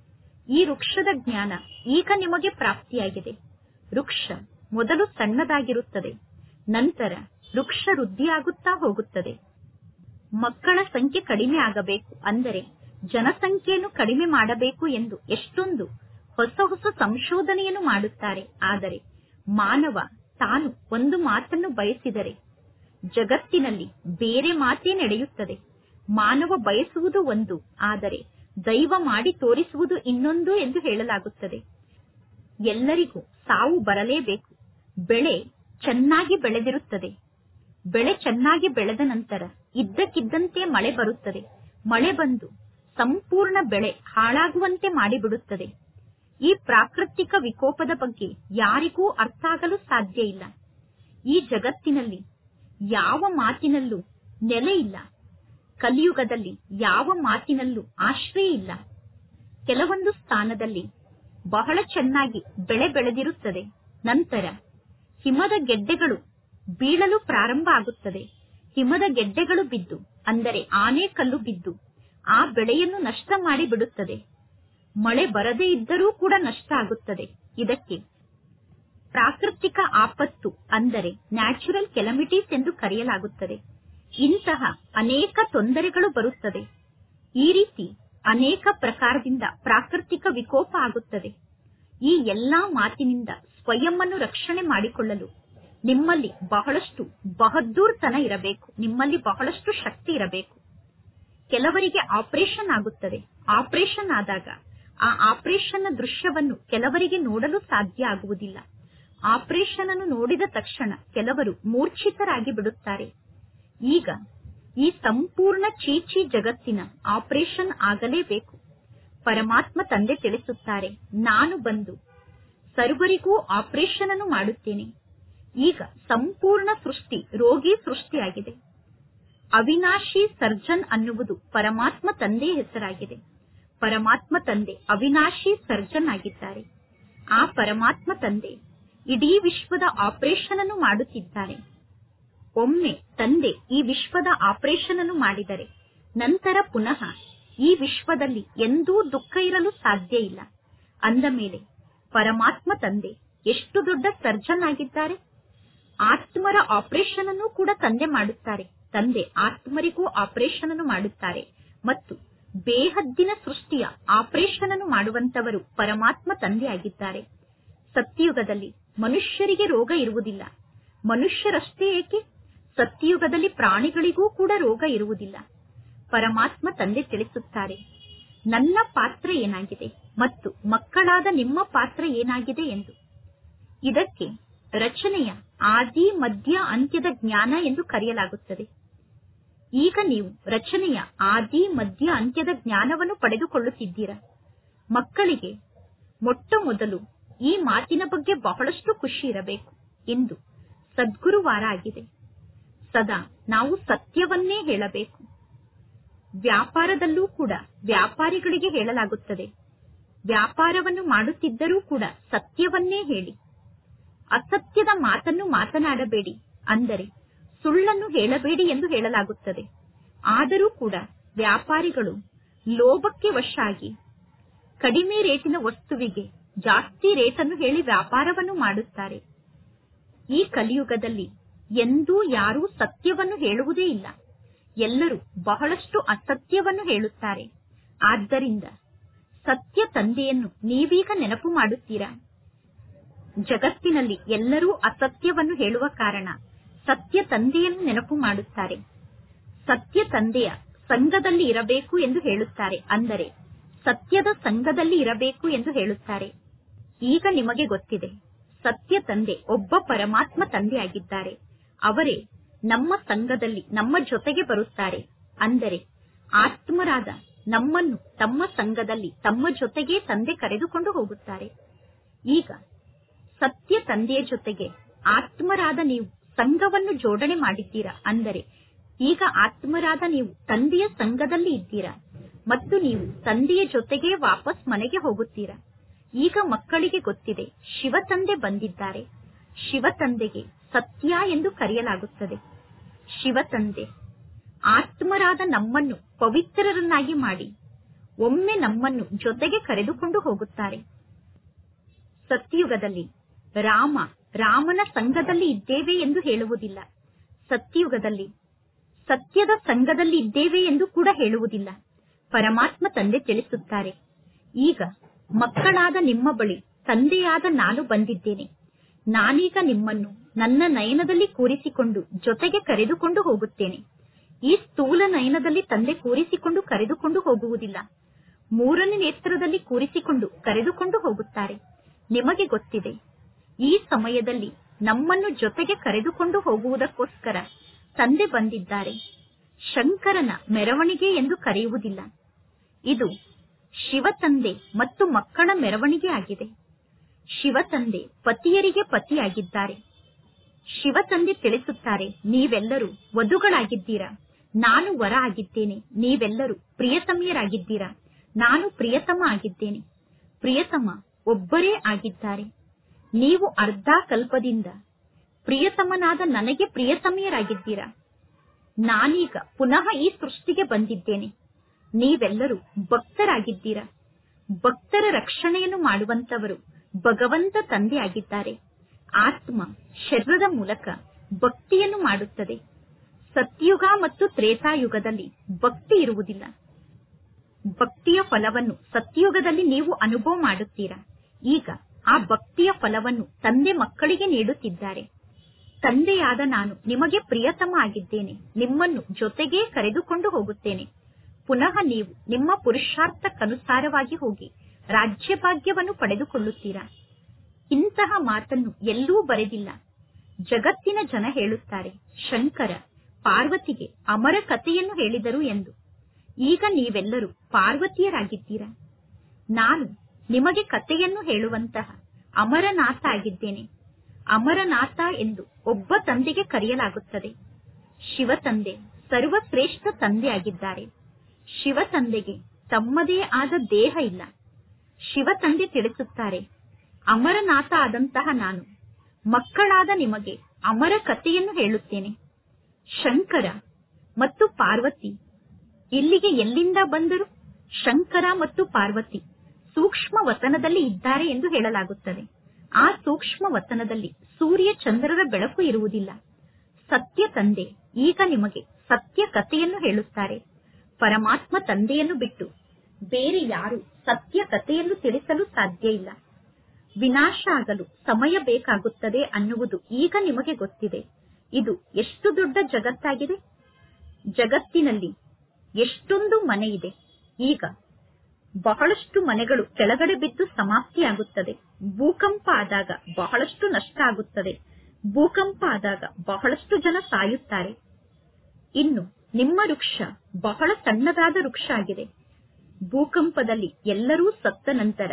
A: ಈ ವೃಕ್ಷದ ಜ್ಞಾನ ಈಗ ನಿಮಗೆ ಪ್ರಾಪ್ತಿಯಾಗಿದೆ ವೃಕ್ಷ ಮೊದಲು ಸಣ್ಣದಾಗಿರುತ್ತದೆ ನಂತರ ವೃಕ್ಷ ವೃದ್ಧಿಯಾಗುತ್ತಾ ಹೋಗುತ್ತದೆ ಮಕ್ಕಳ ಸಂಖ್ಯೆ ಕಡಿಮೆ ಆಗಬೇಕು ಅಂದರೆ ಜನಸಂಖ್ಯೆಯನ್ನು ಕಡಿಮೆ ಮಾಡಬೇಕು ಎಂದು ಎಷ್ಟೊಂದು ಹೊಸ ಹೊಸ ಸಂಶೋಧನೆಯನ್ನು ಮಾಡುತ್ತಾರೆ ಆದರೆ ಮಾನವ ತಾನು ಒಂದು ಮಾತನ್ನು ಬಯಸಿದರೆ ಜಗತ್ತಿನಲ್ಲಿ ಬೇರೆ ಮಾತೇ ನಡೆಯುತ್ತದೆ ಮಾನವ ಬಯಸುವುದು ಒಂದು ಆದರೆ ದೈವ ಮಾಡಿ ತೋರಿಸುವುದು ಇನ್ನೊಂದು ಎಂದು ಹೇಳಲಾಗುತ್ತದೆ ಎಲ್ಲರಿಗೂ ಸಾವು ಬರಲೇಬೇಕು ಬೆಳೆ ಚೆನ್ನಾಗಿ ಬೆಳೆದಿರುತ್ತದೆ ಬೆಳೆ ಚೆನ್ನಾಗಿ ಬೆಳೆದ ನಂತರ ಇದ್ದಕ್ಕಿದ್ದಂತೆ ಮಳೆ ಬರುತ್ತದೆ ಮಳೆ ಬಂದು ಸಂಪೂರ್ಣ ಬೆಳೆ ಹಾಳಾಗುವಂತೆ ಮಾಡಿಬಿಡುತ್ತದೆ ಈ ಪ್ರಾಕೃತಿಕ ವಿಕೋಪದ ಬಗ್ಗೆ ಯಾರಿಗೂ ಅರ್ಥ ಆಗಲು ಸಾಧ್ಯ ಇಲ್ಲ ಈ ಜಗತ್ತಿನಲ್ಲಿ ಯಾವ ಮಾತಿನಲ್ಲೂ ನೆಲೆ ಇಲ್ಲ ಕಲಿಯುಗದಲ್ಲಿ ಯಾವ ಮಾತಿನಲ್ಲೂ ಆಶ್ರಯ ಇಲ್ಲ ಕೆಲವೊಂದು ಸ್ಥಾನದಲ್ಲಿ ಬಹಳ ಚೆನ್ನಾಗಿ ಬೆಳೆ ಬೆಳೆದಿರುತ್ತದೆ ನಂತರ ಹಿಮದ ಗೆಡ್ಡೆಗಳು ಬೀಳಲು ಪ್ರಾರಂಭ ಆಗುತ್ತದೆ ಹಿಮದ ಗೆಡ್ಡೆಗಳು ಬಿದ್ದು ಅಂದರೆ ಆನೆ ಕಲ್ಲು ಬಿದ್ದು ಆ ಬೆಳೆಯನ್ನು ನಷ್ಟ ಮಾಡಿ ಬಿಡುತ್ತದೆ ಮಳೆ ಬರದೇ ಇದ್ದರೂ ಕೂಡ ನಷ್ಟ ಆಗುತ್ತದೆ ಇದಕ್ಕೆ ಪ್ರಾಕೃತಿಕ ಆಪತ್ತು ಅಂದರೆ ನ್ಯಾಚುರಲ್ ಕೆಲಮಿಟೀಸ್ ಎಂದು ಕರೆಯಲಾಗುತ್ತದೆ ಇಂತಹ ಅನೇಕ ತೊಂದರೆಗಳು ಬರುತ್ತದೆ ಈ ರೀತಿ ಅನೇಕ ಪ್ರಕಾರದಿಂದ ಪ್ರಾಕೃತಿಕ ವಿಕೋಪ ಆಗುತ್ತದೆ ಈ ಎಲ್ಲಾ ಮಾತಿನಿಂದ ಸ್ವಯಂವನ್ನು ರಕ್ಷಣೆ ಮಾಡಿಕೊಳ್ಳಲು ನಿಮ್ಮಲ್ಲಿ ಬಹಳಷ್ಟು ಬಹದ್ದೂರ್ತನ ಇರಬೇಕು ನಿಮ್ಮಲ್ಲಿ ಬಹಳಷ್ಟು ಶಕ್ತಿ ಇರಬೇಕು ಕೆಲವರಿಗೆ ಆಪರೇಷನ್ ಆಗುತ್ತದೆ ಆಪರೇಷನ್ ಆದಾಗ ಆ ಆಪರೇಷನ್ ದೃಶ್ಯವನ್ನು ಕೆಲವರಿಗೆ ನೋಡಲು ಸಾಧ್ಯ ಆಗುವುದಿಲ್ಲ ಆಪರೇಷನ್ ಅನ್ನು ನೋಡಿದ ತಕ್ಷಣ ಕೆಲವರು ಮೂರ್ಛಿತರಾಗಿ ಬಿಡುತ್ತಾರೆ ಈಗ ಈ ಸಂಪೂರ್ಣ ಚೀಚಿ ಜಗತ್ತಿನ ಆಪರೇಷನ್ ಆಗಲೇಬೇಕು ಪರಮಾತ್ಮ ತಂದೆ ತಿಳಿಸುತ್ತಾರೆ ನಾನು ಬಂದು ಸರ್ವರಿಗೂ ಆಪರೇಷನ್ ಅನ್ನು ಮಾಡುತ್ತೇನೆ ಈಗ ಸಂಪೂರ್ಣ ಸೃಷ್ಟಿ ರೋಗಿ ಸೃಷ್ಟಿಯಾಗಿದೆ ಅವಿನಾಶಿ ಸರ್ಜನ್ ಅನ್ನುವುದು ಪರಮಾತ್ಮ ತಂದೆಯ ಹೆಸರಾಗಿದೆ ಪರಮಾತ್ಮ ತಂದೆ ಅವಿನಾಶಿ ಸರ್ಜನ್ ಆಗಿದ್ದಾರೆ ಆ ಪರಮಾತ್ಮ ತಂದೆ ಇಡೀ ವಿಶ್ವದ ಆಪರೇಷನ್ ಅನ್ನು ಮಾಡುತ್ತಿದ್ದಾರೆ ಒಮ್ಮೆ ತಂದೆ ಈ ವಿಶ್ವದ ಆಪರೇಷನ್ ಅನ್ನು ಮಾಡಿದರೆ ನಂತರ ಪುನಃ ಈ ವಿಶ್ವದಲ್ಲಿ ಎಂದೂ ದುಃಖ ಇರಲು ಸಾಧ್ಯ ಇಲ್ಲ ಅಂದ ಮೇಲೆ ಪರಮಾತ್ಮ ತಂದೆ ಎಷ್ಟು ದೊಡ್ಡ ಸರ್ಜನ್ ಆಗಿದ್ದಾರೆ ಆತ್ಮರ ಆಪರೇಷನ್ ಅನ್ನು ಕೂಡ ತಂದೆ ಮಾಡುತ್ತಾರೆ ತಂದೆ ಆತ್ಮರಿಗೂ ಆಪರೇಷನ್ ಅನ್ನು ಮಾಡುತ್ತಾರೆ ಮತ್ತು ಬೇಹದ್ದಿನ ಸೃಷ್ಟಿಯ ಆಪರೇಷನ್ ಅನ್ನು ಮಾಡುವಂತವರು ಪರಮಾತ್ಮ ತಂದೆ ಆಗಿದ್ದಾರೆ ಸತ್ಯಯುಗದಲ್ಲಿ ಮನುಷ್ಯರಿಗೆ ರೋಗ ಇರುವುದಿಲ್ಲ ಮನುಷ್ಯರಷ್ಟೇ ಏಕೆ ಸತ್ಯಯುಗದಲ್ಲಿ ಪ್ರಾಣಿಗಳಿಗೂ ಕೂಡ ರೋಗ ಇರುವುದಿಲ್ಲ ಪರಮಾತ್ಮ ತಂದೆ ತಿಳಿಸುತ್ತಾರೆ ನನ್ನ ಪಾತ್ರ ಏನಾಗಿದೆ ಮತ್ತು ಮಕ್ಕಳಾದ ನಿಮ್ಮ ಪಾತ್ರ ಏನಾಗಿದೆ ಎಂದು ಇದಕ್ಕೆ ರಚನೆಯ ಆದಿ ಮಧ್ಯ ಅಂತ್ಯದ ಜ್ಞಾನ ಎಂದು ಕರೆಯಲಾಗುತ್ತದೆ ಈಗ ನೀವು ರಚನೆಯ ಆದಿ ಮಧ್ಯ ಅಂತ್ಯದ ಜ್ಞಾನವನ್ನು ಪಡೆದುಕೊಳ್ಳುತ್ತಿದ್ದೀರಾ ಮಕ್ಕಳಿಗೆ ಮೊಟ್ಟ ಮೊದಲು ಈ ಮಾತಿನ ಬಗ್ಗೆ ಬಹಳಷ್ಟು ಖುಷಿ ಇರಬೇಕು ಎಂದು ಸದ್ಗುರುವಾರ ಆಗಿದೆ ಸದಾ ನಾವು ಸತ್ಯವನ್ನೇ ಹೇಳಬೇಕು ವ್ಯಾಪಾರದಲ್ಲೂ ಕೂಡ ವ್ಯಾಪಾರಿಗಳಿಗೆ ಹೇಳಲಾಗುತ್ತದೆ ವ್ಯಾಪಾರವನ್ನು ಮಾಡುತ್ತಿದ್ದರೂ ಕೂಡ ಸತ್ಯವನ್ನೇ ಹೇಳಿ ಅಸತ್ಯದ ಮಾತನ್ನು ಮಾತನಾಡಬೇಡಿ ಅಂದರೆ ಸುಳ್ಳನ್ನು ಹೇಳಬೇಡಿ ಎಂದು ಹೇಳಲಾಗುತ್ತದೆ ಆದರೂ ಕೂಡ ವ್ಯಾಪಾರಿಗಳು ಲೋಭಕ್ಕೆ ವಶ ಆಗಿ ಕಡಿಮೆ ರೇಟಿನ ವಸ್ತುವಿಗೆ ಜಾಸ್ತಿ ರೇಟನ್ನು ಹೇಳಿ ವ್ಯಾಪಾರವನ್ನು ಮಾಡುತ್ತಾರೆ ಈ ಕಲಿಯುಗದಲ್ಲಿ ಎಂದೂ ಯಾರೂ ಸತ್ಯವನ್ನು ಹೇಳುವುದೇ ಇಲ್ಲ ಎಲ್ಲರೂ ಬಹಳಷ್ಟು ಅಸತ್ಯವನ್ನು ಹೇಳುತ್ತಾರೆ ಆದ್ದರಿಂದ ಸತ್ಯ ತಂದೆಯನ್ನು ನೀವೀಗ ನೆನಪು ಮಾಡುತ್ತೀರಾ ಜಗತ್ತಿನಲ್ಲಿ ಎಲ್ಲರೂ ಅಸತ್ಯವನ್ನು ಹೇಳುವ ಕಾರಣ ಸತ್ಯ ತಂದೆಯನ್ನು ನೆನಪು ಮಾಡುತ್ತಾರೆ ಸತ್ಯ ತಂದೆಯ ಸಂಘದಲ್ಲಿ ಇರಬೇಕು ಎಂದು ಹೇಳುತ್ತಾರೆ ಅಂದರೆ ಸತ್ಯದ ಸಂಘದಲ್ಲಿ ಇರಬೇಕು ಎಂದು ಹೇಳುತ್ತಾರೆ ಈಗ ನಿಮಗೆ ಗೊತ್ತಿದೆ ಸತ್ಯ ತಂದೆ ಒಬ್ಬ ಪರಮಾತ್ಮ ತಂದೆಯಾಗಿದ್ದಾರೆ ಅವರೇ ನಮ್ಮ ಸಂಘದಲ್ಲಿ ನಮ್ಮ ಜೊತೆಗೆ ಬರುತ್ತಾರೆ ಅಂದರೆ ಆತ್ಮರಾದ ನಮ್ಮನ್ನು ತಮ್ಮ ಸಂಘದಲ್ಲಿ ತಮ್ಮ ಜೊತೆಗೆ ತಂದೆ ಕರೆದುಕೊಂಡು ಹೋಗುತ್ತಾರೆ ಈಗ ಸತ್ಯ ತಂದೆಯ ಜೊತೆಗೆ ಆತ್ಮರಾದ ನೀವು ಸಂಘವನ್ನು ಜೋಡಣೆ ಮಾಡಿದ್ದೀರಾ ಅಂದರೆ ಈಗ ಆತ್ಮರಾದ ನೀವು ತಂದೆಯ ಸಂಘದಲ್ಲಿ ಇದ್ದೀರಾ ಮತ್ತು ನೀವು ತಂದೆಯ ಜೊತೆಗೆ ವಾಪಸ್ ಮನೆಗೆ ಹೋಗುತ್ತೀರಾ ಈಗ ಮಕ್ಕಳಿಗೆ ಗೊತ್ತಿದೆ ಶಿವ ತಂದೆ ಬಂದಿದ್ದಾರೆ ಶಿವ ತಂದೆಗೆ ಸತ್ಯ ಎಂದು ಕರೆಯಲಾಗುತ್ತದೆ ಶಿವ ತಂದೆ ಆತ್ಮರಾದ ನಮ್ಮನ್ನು ಪವಿತ್ರರನ್ನಾಗಿ ಮಾಡಿ ಒಮ್ಮೆ ನಮ್ಮನ್ನು ಜೊತೆಗೆ ಕರೆದುಕೊಂಡು ಹೋಗುತ್ತಾರೆ ಸತ್ಯಯುಗದಲ್ಲಿ ರಾಮ ರಾಮನ ಸಂಘದಲ್ಲಿ ಇದ್ದೇವೆ ಎಂದು ಹೇಳುವುದಿಲ್ಲ ಸತ್ಯಯುಗದಲ್ಲಿ ಸತ್ಯದ ಸಂಘದಲ್ಲಿ ಇದ್ದೇವೆ ಎಂದು ಕೂಡ ಹೇಳುವುದಿಲ್ಲ ಪರಮಾತ್ಮ ತಂದೆ ತಿಳಿಸುತ್ತಾರೆ ಈಗ ಮಕ್ಕಳಾದ ನಿಮ್ಮ ಬಳಿ ತಂದೆಯಾದ ನಾನು ಬಂದಿದ್ದೇನೆ ನಾನೀಗ ನಿಮ್ಮನ್ನು ನನ್ನ ನಯನದಲ್ಲಿ ಕೂರಿಸಿಕೊಂಡು ಜೊತೆಗೆ ಕರೆದುಕೊಂಡು ಹೋಗುತ್ತೇನೆ ಈ ಸ್ಥೂಲ ನಯನದಲ್ಲಿ ತಂದೆ ಕೂರಿಸಿಕೊಂಡು ಕರೆದುಕೊಂಡು ಹೋಗುವುದಿಲ್ಲ ಮೂರನೇ ನೇತ್ರದಲ್ಲಿ ಕೂರಿಸಿಕೊಂಡು ಕರೆದುಕೊಂಡು ಹೋಗುತ್ತಾರೆ ನಿಮಗೆ ಗೊತ್ತಿದೆ ಈ ಸಮಯದಲ್ಲಿ ನಮ್ಮನ್ನು ಜೊತೆಗೆ ಕರೆದುಕೊಂಡು ಹೋಗುವುದಕ್ಕೋಸ್ಕರ ತಂದೆ ಬಂದಿದ್ದಾರೆ ಶಂಕರನ ಮೆರವಣಿಗೆ ಎಂದು ಕರೆಯುವುದಿಲ್ಲ ಇದು ಶಿವ ತಂದೆ ಮತ್ತು ಮಕ್ಕಳ ಮೆರವಣಿಗೆ ಆಗಿದೆ ಶಿವ ತಂದೆ ಪತಿಯರಿಗೆ ಪತಿಯಾಗಿದ್ದಾರೆ ಶಿವ ತಂದೆ ತಿಳಿಸುತ್ತಾರೆ ನೀವೆಲ್ಲರೂ ವಧುಗಳಾಗಿದ್ದೀರಾ ನಾನು ವರ ಆಗಿದ್ದೇನೆ ನೀವೆಲ್ಲರೂ ಪ್ರಿಯತಮಿಯರಾಗಿದ್ದೀರಾ ನಾನು ಪ್ರಿಯತಮ ಆಗಿದ್ದೇನೆ ಪ್ರಿಯತಮ ಒಬ್ಬರೇ ಆಗಿದ್ದಾರೆ ನೀವು ಅರ್ಧ ಕಲ್ಪದಿಂದ ಪ್ರಿಯತಮನಾದ ನನಗೆ ಪ್ರಿಯತಮಿಯರಾಗಿದ್ದೀರಾ ನಾನೀಗ ಪುನಃ ಈ ಸೃಷ್ಟಿಗೆ ಬಂದಿದ್ದೇನೆ ನೀವೆಲ್ಲರೂ ಭಕ್ತರಾಗಿದ್ದೀರಾ ಭಕ್ತರ ರಕ್ಷಣೆಯನ್ನು ಮಾಡುವಂತವರು ಭಗವಂತ ತಂದೆ ಆಗಿದ್ದಾರೆ ಆತ್ಮ ಶರೀರದ ಮೂಲಕ ಭಕ್ತಿಯನ್ನು ಮಾಡುತ್ತದೆ ಸತ್ಯುಗ ಮತ್ತು ತ್ರೇತಾಯುಗದಲ್ಲಿ ಭಕ್ತಿ ಇರುವುದಿಲ್ಲ ಭಕ್ತಿಯ ಫಲವನ್ನು ಸತ್ಯುಗದಲ್ಲಿ ನೀವು ಅನುಭವ ಮಾಡುತ್ತೀರಾ ಈಗ ಆ ಭಕ್ತಿಯ ಫಲವನ್ನು ತಂದೆ ಮಕ್ಕಳಿಗೆ ನೀಡುತ್ತಿದ್ದಾರೆ ತಂದೆಯಾದ ನಾನು ನಿಮಗೆ ಪ್ರಿಯತಮ ಆಗಿದ್ದೇನೆ ನಿಮ್ಮನ್ನು ಜೊತೆಗೇ ಕರೆದುಕೊಂಡು ಹೋಗುತ್ತೇನೆ ಪುನಃ ನೀವು ನಿಮ್ಮ ಪುರುಷಾರ್ಥಕ್ಕನುಸಾರವಾಗಿ ಹೋಗಿ ರಾಜ್ಯಭಾಗ್ಯವನ್ನು ಪಡೆದುಕೊಳ್ಳುತ್ತೀರಾ ಇಂತಹ ಮಾತನ್ನು ಎಲ್ಲೂ ಬರೆದಿಲ್ಲ ಜಗತ್ತಿನ ಜನ ಹೇಳುತ್ತಾರೆ ಶಂಕರ ಪಾರ್ವತಿಗೆ ಅಮರ ಕಥೆಯನ್ನು ಹೇಳಿದರು ಎಂದು ಈಗ ನೀವೆಲ್ಲರೂ ಪಾರ್ವತಿಯರಾಗಿದ್ದೀರಾ ನಾನು ನಿಮಗೆ ಕಥೆಯನ್ನು ಹೇಳುವಂತಹ ಅಮರನಾಥ ಆಗಿದ್ದೇನೆ ಅಮರನಾಥ ಎಂದು ಒಬ್ಬ ತಂದೆಗೆ ಕರೆಯಲಾಗುತ್ತದೆ ಶಿವ ತಂದೆ ಸರ್ವಶ್ರೇಷ್ಠ ತಂದೆ ಆಗಿದ್ದಾರೆ ಶಿವ ತಂದೆಗೆ ತಮ್ಮದೇ ಆದ ದೇಹ ಇಲ್ಲ ಶಿವ ತಂದೆ ತಿಳಿಸುತ್ತಾರೆ ಅಮರನಾಥ ಆದಂತಹ ನಾನು ಮಕ್ಕಳಾದ ನಿಮಗೆ ಅಮರ ಕಥೆಯನ್ನು ಹೇಳುತ್ತೇನೆ ಶಂಕರ ಮತ್ತು ಪಾರ್ವತಿ ಇಲ್ಲಿಗೆ ಎಲ್ಲಿಂದ ಬಂದರು ಶಂಕರ ಮತ್ತು ಪಾರ್ವತಿ ಸೂಕ್ಷ್ಮ ವತನದಲ್ಲಿ ಇದ್ದಾರೆ ಎಂದು ಹೇಳಲಾಗುತ್ತದೆ ಆ ಸೂಕ್ಷ್ಮ ವತನದಲ್ಲಿ ಸೂರ್ಯ ಚಂದ್ರರ ಬೆಳಕು ಇರುವುದಿಲ್ಲ ಸತ್ಯ ತಂದೆ ಈಗ ನಿಮಗೆ ಸತ್ಯ ಕಥೆಯನ್ನು ಹೇಳುತ್ತಾರೆ ಪರಮಾತ್ಮ ತಂದೆಯನ್ನು ಬಿಟ್ಟು ಬೇರೆ ಯಾರು ಸತ್ಯ ಕಥೆಯನ್ನು ತಿಳಿಸಲು ಸಾಧ್ಯ ಇಲ್ಲ ವಿನಾಶ ಆಗಲು ಸಮಯ ಬೇಕಾಗುತ್ತದೆ ಅನ್ನುವುದು ಈಗ ನಿಮಗೆ ಗೊತ್ತಿದೆ ಇದು ಎಷ್ಟು ದೊಡ್ಡ ಜಗತ್ತಾಗಿದೆ ಜಗತ್ತಿನಲ್ಲಿ ಎಷ್ಟೊಂದು ಮನೆ ಇದೆ ಈಗ ಬಹಳಷ್ಟು ಮನೆಗಳು ಕೆಳಗಡೆ ಬಿದ್ದು ಸಮಾಪ್ತಿಯಾಗುತ್ತದೆ ಭೂಕಂಪ ಆದಾಗ ಬಹಳಷ್ಟು ನಷ್ಟ ಆಗುತ್ತದೆ ಭೂಕಂಪ ಆದಾಗ ಬಹಳಷ್ಟು ಜನ ಸಾಯುತ್ತಾರೆ ಇನ್ನು ನಿಮ್ಮ ವೃಕ್ಷ ಬಹಳ ಸಣ್ಣದಾದ ವೃಕ್ಷ ಆಗಿದೆ ಭೂಕಂಪದಲ್ಲಿ ಎಲ್ಲರೂ ಸತ್ತ ನಂತರ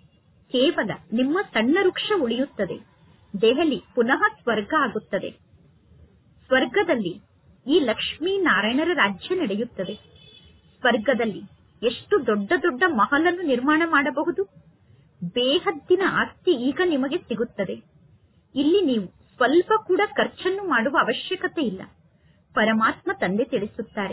A: ಕೇವಲ ನಿಮ್ಮ ಸಣ್ಣ ವೃಕ್ಷ ಉಳಿಯುತ್ತದೆ ದೆಹಲಿ ಪುನಃ ಸ್ವರ್ಗ ಆಗುತ್ತದೆ ಸ್ವರ್ಗದಲ್ಲಿ ಈ ಲಕ್ಷ್ಮೀ ನಾರಾಯಣರ ರಾಜ್ಯ ನಡೆಯುತ್ತದೆ ಸ್ವರ್ಗದಲ್ಲಿ ಎಷ್ಟು ದೊಡ್ಡ ದೊಡ್ಡ ಮಹಲನ್ನು ನಿರ್ಮಾಣ ಮಾಡಬಹುದು ಬೇಹದ್ದಿನ ಆಸ್ತಿ ಈಗ ನಿಮಗೆ ಸಿಗುತ್ತದೆ ಇಲ್ಲಿ ನೀವು ಸ್ವಲ್ಪ ಕೂಡ ಖರ್ಚನ್ನು ಮಾಡುವ ಅವಶ್ಯಕತೆ ಇಲ್ಲ ಪರಮಾತ್ಮ ತಂದೆ ತಿಳಿಸುತ್ತಾರೆ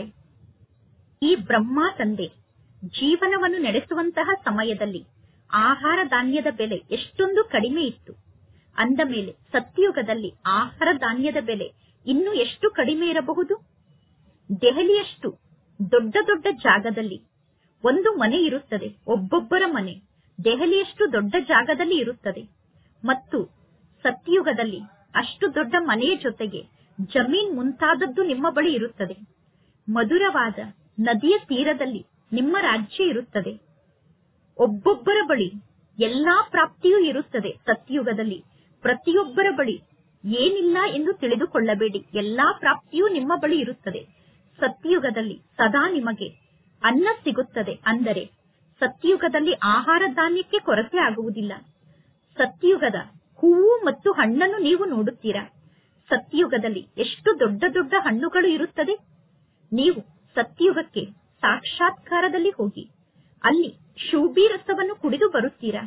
A: ಈ ಬ್ರಹ್ಮ ತಂದೆ ಜೀವನವನ್ನು ನಡೆಸುವಂತಹ ಸಮಯದಲ್ಲಿ ಆಹಾರ ಧಾನ್ಯದ ಬೆಲೆ ಎಷ್ಟೊಂದು ಕಡಿಮೆ ಇತ್ತು ಅಂದ ಮೇಲೆ ಸತ್ಯುಗದಲ್ಲಿ ಆಹಾರ ಧಾನ್ಯದ ಬೆಲೆ ಇನ್ನೂ ಎಷ್ಟು ಕಡಿಮೆ ಇರಬಹುದು ದೆಹಲಿಯಷ್ಟು ದೊಡ್ಡ ದೊಡ್ಡ ಜಾಗದಲ್ಲಿ ಒಂದು ಮನೆ ಇರುತ್ತದೆ ಒಬ್ಬೊಬ್ಬರ ಮನೆ ದೆಹಲಿಯಷ್ಟು ದೊಡ್ಡ ಜಾಗದಲ್ಲಿ ಇರುತ್ತದೆ ಮತ್ತು ಸತ್ಯುಗದಲ್ಲಿ ಅಷ್ಟು ದೊಡ್ಡ ಮನೆಯ ಜೊತೆಗೆ ಜಮೀನ್ ಮುಂತಾದದ್ದು ನಿಮ್ಮ ಬಳಿ ಇರುತ್ತದೆ ಮಧುರವಾದ ನದಿಯ ತೀರದಲ್ಲಿ ನಿಮ್ಮ ರಾಜ್ಯ ಇರುತ್ತದೆ ಒಬ್ಬೊಬ್ಬರ ಬಳಿ ಎಲ್ಲಾ ಪ್ರಾಪ್ತಿಯೂ ಇರುತ್ತದೆ ಸತ್ಯುಗದಲ್ಲಿ ಪ್ರತಿಯೊಬ್ಬರ ಬಳಿ ಏನಿಲ್ಲ ಎಂದು ತಿಳಿದುಕೊಳ್ಳಬೇಡಿ ಎಲ್ಲಾ ಪ್ರಾಪ್ತಿಯೂ ನಿಮ್ಮ ಬಳಿ ಇರುತ್ತದೆ ಸತ್ಯುಗದಲ್ಲಿ ಸದಾ ನಿಮಗೆ ಅನ್ನ ಸಿಗುತ್ತದೆ ಅಂದರೆ ಸತ್ಯುಗದಲ್ಲಿ ಆಹಾರ ಧಾನ್ಯಕ್ಕೆ ಕೊರತೆ ಆಗುವುದಿಲ್ಲ ಸತ್ಯುಗದ ಹೂವು ಮತ್ತು ಹಣ್ಣನ್ನು ನೀವು ನೋಡುತ್ತೀರಾ ಸತ್ಯುಗದಲ್ಲಿ ಎಷ್ಟು ದೊಡ್ಡ ದೊಡ್ಡ ಹಣ್ಣುಗಳು ಇರುತ್ತದೆ ನೀವು ಸತ್ಯುಗಕ್ಕೆ ಸಾಕ್ಷಾತ್ಕಾರದಲ್ಲಿ ಹೋಗಿ ಅಲ್ಲಿ ಶೂಬಿ ರಸವನ್ನು ಕುಡಿದು ಬರುತ್ತೀರಾ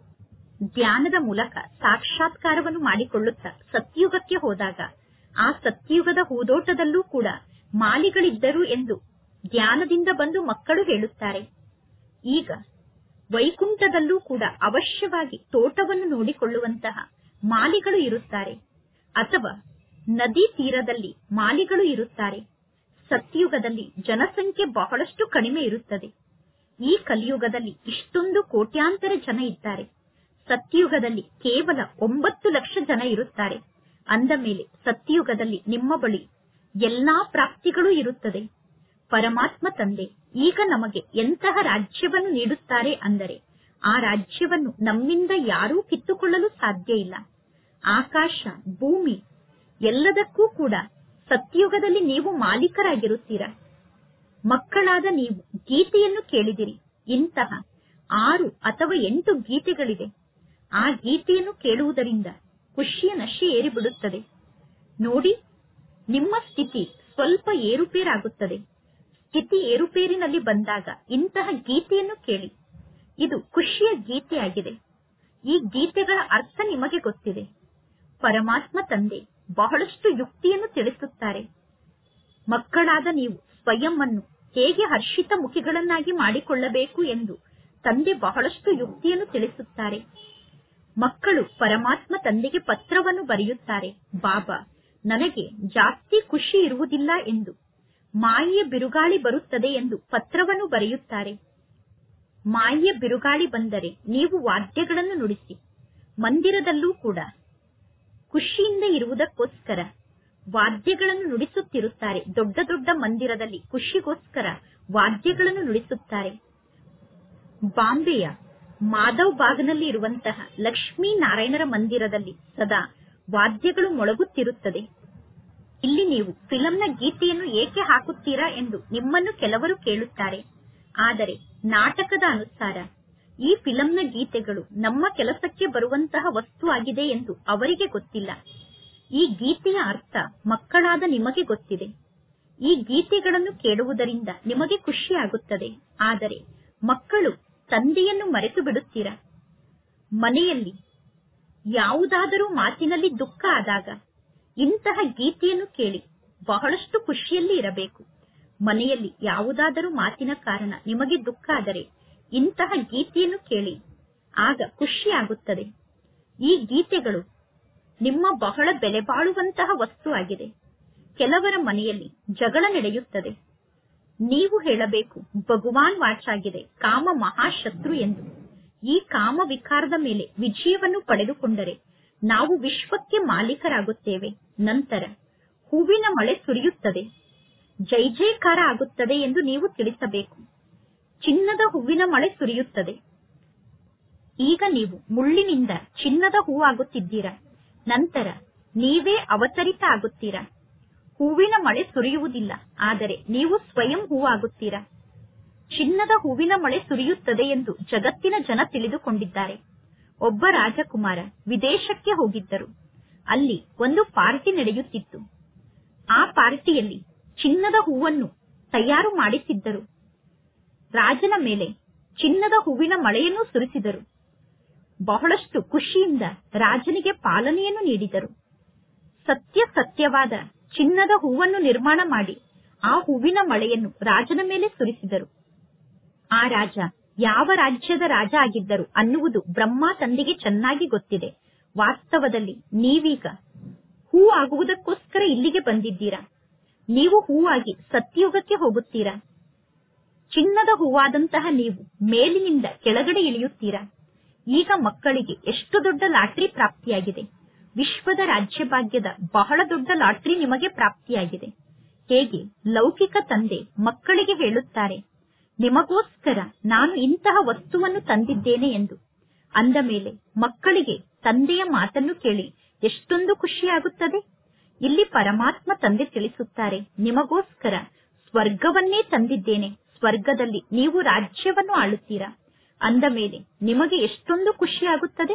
A: ಧ್ಯಾನದ ಮೂಲಕ ಸಾಕ್ಷಾತ್ಕಾರವನ್ನು ಮಾಡಿಕೊಳ್ಳುತ್ತಾ ಸತ್ಯುಗಕ್ಕೆ ಹೋದಾಗ ಆ ಸತ್ಯುಗದ ಹೂದೋಟದಲ್ಲೂ ಕೂಡ ಮಾಲಿಗಳಿದ್ದರು ಎಂದು ಧ್ಯಾನದಿಂದ ಬಂದು ಮಕ್ಕಳು ಹೇಳುತ್ತಾರೆ ಈಗ ವೈಕುಂಠದಲ್ಲೂ ಕೂಡ ಅವಶ್ಯವಾಗಿ ತೋಟವನ್ನು ನೋಡಿಕೊಳ್ಳುವಂತಹ ಮಾಲಿಗಳು ಇರುತ್ತಾರೆ ಅಥವಾ ನದಿ ತೀರದಲ್ಲಿ ಮಾಲಿಗಳು ಇರುತ್ತಾರೆ ಸತ್ಯುಗದಲ್ಲಿ ಜನಸಂಖ್ಯೆ ಬಹಳಷ್ಟು ಕಡಿಮೆ ಇರುತ್ತದೆ ಈ ಕಲಿಯುಗದಲ್ಲಿ ಇಷ್ಟೊಂದು ಕೋಟ್ಯಾಂತರ ಜನ ಇದ್ದಾರೆ ಸತ್ಯಯುಗದಲ್ಲಿ ಕೇವಲ ಒಂಬತ್ತು ಲಕ್ಷ ಜನ ಇರುತ್ತಾರೆ ಅಂದ ಮೇಲೆ ಸತ್ಯಯುಗದಲ್ಲಿ ನಿಮ್ಮ ಬಳಿ ಎಲ್ಲಾ ಪ್ರಾಪ್ತಿಗಳು ಇರುತ್ತದೆ ಪರಮಾತ್ಮ ತಂದೆ ಈಗ ನಮಗೆ ಎಂತಹ ರಾಜ್ಯವನ್ನು ನೀಡುತ್ತಾರೆ ಅಂದರೆ ಆ ರಾಜ್ಯವನ್ನು ನಮ್ಮಿಂದ ಯಾರೂ ಕಿತ್ತುಕೊಳ್ಳಲು ಸಾಧ್ಯ ಇಲ್ಲ ಆಕಾಶ ಭೂಮಿ ಎಲ್ಲದಕ್ಕೂ ಕೂಡ ಸತ್ಯಯುಗದಲ್ಲಿ ನೀವು ಮಾಲೀಕರಾಗಿರುತ್ತೀರಾ ಮಕ್ಕಳಾದ ನೀವು ಗೀತೆಯನ್ನು ಕೇಳಿದಿರಿ ಇಂತಹ ಆರು ಅಥವಾ ಎಂಟು ಗೀತೆಗಳಿವೆ ಆ ಗೀತೆಯನ್ನು ಕೇಳುವುದರಿಂದ ಖುಷಿಯ ನಶೆ ಏರಿಬಿಡುತ್ತದೆ ನೋಡಿ ನಿಮ್ಮ ಸ್ಥಿತಿ ಸ್ವಲ್ಪ ಏರುಪೇರಾಗುತ್ತದೆ ಸ್ಥಿತಿ ಏರುಪೇರಿನಲ್ಲಿ ಬಂದಾಗ ಇಂತಹ ಗೀತೆಯನ್ನು ಕೇಳಿ ಇದು ಖುಷಿಯ ಗೀತೆಯಾಗಿದೆ ಈ ಗೀತೆಗಳ ಅರ್ಥ ನಿಮಗೆ ಗೊತ್ತಿದೆ ಪರಮಾತ್ಮ ತಂದೆ ಬಹಳಷ್ಟು ಯುಕ್ತಿಯನ್ನು ತಿಳಿಸುತ್ತಾರೆ ಮಕ್ಕಳಾದ ನೀವು ಸ್ವಯಂ ಅನ್ನು ಹೇಗೆ ಹರ್ಷಿತ ಮುಖಿಗಳನ್ನಾಗಿ ಮಾಡಿಕೊಳ್ಳಬೇಕು ಎಂದು ತಂದೆ ಬಹಳಷ್ಟು ಯುಕ್ತಿಯನ್ನು ತಿಳಿಸುತ್ತಾರೆ ಮಕ್ಕಳು ಪರಮಾತ್ಮ ತಂದೆಗೆ ಪತ್ರವನ್ನು ಬರೆಯುತ್ತಾರೆ ಬಾಬಾ ನನಗೆ ಜಾಸ್ತಿ ಖುಷಿ ಇರುವುದಿಲ್ಲ ಎಂದು ಮಾಯೆಯ ಬಿರುಗಾಳಿ ಬರುತ್ತದೆ ಎಂದು ಪತ್ರವನ್ನು ಬರೆಯುತ್ತಾರೆ ಮಾಯೆಯ ಬಿರುಗಾಳಿ ಬಂದರೆ ನೀವು ವಾದ್ಯಗಳನ್ನು ನುಡಿಸಿ ಮಂದಿರದಲ್ಲೂ ಕೂಡ ಖುಷಿಯಿಂದ ಇರುವುದಕ್ಕೋಸ್ಕರ ವಾದ್ಯಗಳನ್ನು ನುಡಿಸುತ್ತಿರುತ್ತಾರೆ ದೊಡ್ಡ ದೊಡ್ಡ ಮಂದಿರದಲ್ಲಿ ಖುಷಿಗೋಸ್ಕರ ವಾದ್ಯಗಳನ್ನು ನುಡಿಸುತ್ತಾರೆ ಬಾಂಬೆಯ ಮಾಧವ್ ಬಾಗ್ನಲ್ಲಿ ಇರುವಂತಹ ಲಕ್ಷ್ಮೀ ನಾರಾಯಣರ ಮಂದಿರದಲ್ಲಿ ಸದಾ ವಾದ್ಯಗಳು ಮೊಳಗುತ್ತಿರುತ್ತದೆ ಇಲ್ಲಿ ನೀವು ಫಿಲಂನ ಗೀತೆಯನ್ನು ಏಕೆ ಹಾಕುತ್ತೀರಾ ಎಂದು ನಿಮ್ಮನ್ನು ಕೆಲವರು ಕೇಳುತ್ತಾರೆ ಆದರೆ ನಾಟಕದ ಅನುಸಾರ ಈ ಫಿಲಂನ ಗೀತೆಗಳು ನಮ್ಮ ಕೆಲಸಕ್ಕೆ ಬರುವಂತಹ ವಸ್ತು ಆಗಿದೆ ಎಂದು ಅವರಿಗೆ ಗೊತ್ತಿಲ್ಲ ಈ ಗೀತೆಯ ಅರ್ಥ ಮಕ್ಕಳಾದ ನಿಮಗೆ ಗೊತ್ತಿದೆ ಈ ಗೀತೆಗಳನ್ನು ಕೇಳುವುದರಿಂದ ನಿಮಗೆ ಖುಷಿಯಾಗುತ್ತದೆ ಆದರೆ ಮಕ್ಕಳು ತಂದೆಯನ್ನು ಮರೆತು ಬಿಡುತ್ತೀರಾ ಮನೆಯಲ್ಲಿ ಯಾವುದಾದರೂ ಮಾತಿನಲ್ಲಿ ದುಃಖ ಆದಾಗ ಇಂತಹ ಗೀತೆಯನ್ನು ಕೇಳಿ ಬಹಳಷ್ಟು ಖುಷಿಯಲ್ಲಿ ಇರಬೇಕು ಮನೆಯಲ್ಲಿ ಯಾವುದಾದರೂ ಮಾತಿನ ಕಾರಣ ನಿಮಗೆ ದುಃಖ ಆದರೆ ಇಂತಹ ಗೀತೆಯನ್ನು ಕೇಳಿ ಆಗ ಖುಷಿಯಾಗುತ್ತದೆ ಈ ಗೀತೆಗಳು ನಿಮ್ಮ ಬಹಳ ಬೆಲೆ ಬಾಳುವಂತಹ ವಸ್ತು ಆಗಿದೆ ಕೆಲವರ ಮನೆಯಲ್ಲಿ ಜಗಳ ನಡೆಯುತ್ತದೆ ನೀವು ಹೇಳಬೇಕು ಭಗವಾನ್ ವಾಚಾಗಿದೆ ಕಾಮ ಮಹಾಶತ್ರು ಎಂದು ಈ ಕಾಮ ವಿಕಾರದ ಮೇಲೆ ವಿಜಯವನ್ನು ಪಡೆದುಕೊಂಡರೆ ನಾವು ವಿಶ್ವಕ್ಕೆ ಮಾಲೀಕರಾಗುತ್ತೇವೆ ನಂತರ ಹೂವಿನ ಮಳೆ ಸುರಿಯುತ್ತದೆ ಜೈ ಜೈಕಾರ ಆಗುತ್ತದೆ ಎಂದು ನೀವು ತಿಳಿಸಬೇಕು ಚಿನ್ನದ ಹೂವಿನ ಮಳೆ ಸುರಿಯುತ್ತದೆ ಈಗ ನೀವು ಮುಳ್ಳಿನಿಂದ ಚಿನ್ನದ ಹೂವಾಗುತ್ತಿದ್ದೀರಾ ನಂತರ ನೀವೇ ಅವತರಿತ ಆಗುತ್ತೀರಾ ಹೂವಿನ ಮಳೆ ಸುರಿಯುವುದಿಲ್ಲ ಆದರೆ ನೀವು ಸ್ವಯಂ ಹೂವಾಗುತ್ತೀರಾ ಚಿನ್ನದ ಹೂವಿನ ಮಳೆ ಸುರಿಯುತ್ತದೆ ಎಂದು ಜಗತ್ತಿನ ಜನ ತಿಳಿದುಕೊಂಡಿದ್ದಾರೆ ಒಬ್ಬ ರಾಜಕುಮಾರ ವಿದೇಶಕ್ಕೆ ಹೋಗಿದ್ದರು ಅಲ್ಲಿ ಒಂದು ಪಾರ್ಟಿ ನಡೆಯುತ್ತಿತ್ತು ಆ ಪಾರ್ಟಿಯಲ್ಲಿ ಚಿನ್ನದ ಹೂವನ್ನು ತಯಾರು ಮಾಡಿಸಿದ್ದರು ರಾಜನ ಮೇಲೆ ಚಿನ್ನದ ಹೂವಿನ ಮಳೆಯನ್ನು ಸುರಿಸಿದರು ಬಹಳಷ್ಟು ಖುಷಿಯಿಂದ ರಾಜನಿಗೆ ಪಾಲನೆಯನ್ನು ನೀಡಿದರು ಸತ್ಯ ಸತ್ಯವಾದ ಚಿನ್ನದ ಹೂವನ್ನು ನಿರ್ಮಾಣ ಮಾಡಿ ಆ ಹೂವಿನ ಮಳೆಯನ್ನು ರಾಜನ ಮೇಲೆ ಸುರಿಸಿದರು ಆ ರಾಜ ಯಾವ ರಾಜ್ಯದ ರಾಜ ಆಗಿದ್ದರು ಅನ್ನುವುದು ಬ್ರಹ್ಮ ತಂದೆಗೆ ಚೆನ್ನಾಗಿ ಗೊತ್ತಿದೆ ವಾಸ್ತವದಲ್ಲಿ ನೀವೀಗ ಹೂ ಆಗುವುದಕ್ಕೋಸ್ಕರ ಇಲ್ಲಿಗೆ ಬಂದಿದ್ದೀರಾ ನೀವು ಹೂವಾಗಿ ಸತ್ಯಯುಗಕ್ಕೆ ಹೋಗುತ್ತೀರಾ ಚಿನ್ನದ ಹೂವಾದಂತಹ ನೀವು ಮೇಲಿನಿಂದ ಕೆಳಗಡೆ ಇಳಿಯುತ್ತೀರಾ ಈಗ ಮಕ್ಕಳಿಗೆ ಎಷ್ಟು ದೊಡ್ಡ ಲಾಟ್ರಿ ಪ್ರಾಪ್ತಿಯಾಗಿದೆ ವಿಶ್ವದ ರಾಜ್ಯಭಾಗ್ಯದ ಬಹಳ ದೊಡ್ಡ ಲಾಟ್ರಿ ನಿಮಗೆ ಪ್ರಾಪ್ತಿಯಾಗಿದೆ ಹೇಗೆ ಲೌಕಿಕ ತಂದೆ ಮಕ್ಕಳಿಗೆ ಹೇಳುತ್ತಾರೆ ನಿಮಗೋಸ್ಕರ ನಾನು ಇಂತಹ ವಸ್ತುವನ್ನು ತಂದಿದ್ದೇನೆ ಎಂದು ಅಂದ ಮೇಲೆ ಮಕ್ಕಳಿಗೆ ತಂದೆಯ ಮಾತನ್ನು ಕೇಳಿ ಎಷ್ಟೊಂದು ಖುಷಿಯಾಗುತ್ತದೆ ಇಲ್ಲಿ ಪರಮಾತ್ಮ ತಂದೆ ತಿಳಿಸುತ್ತಾರೆ ನಿಮಗೋಸ್ಕರ ಸ್ವರ್ಗವನ್ನೇ ತಂದಿದ್ದೇನೆ ಸ್ವರ್ಗದಲ್ಲಿ ನೀವು ರಾಜ್ಯವನ್ನು ಆಳುತ್ತೀರಾ ಅಂದ ಮೇಲೆ ನಿಮಗೆ ಎಷ್ಟೊಂದು ಖುಷಿಯಾಗುತ್ತದೆ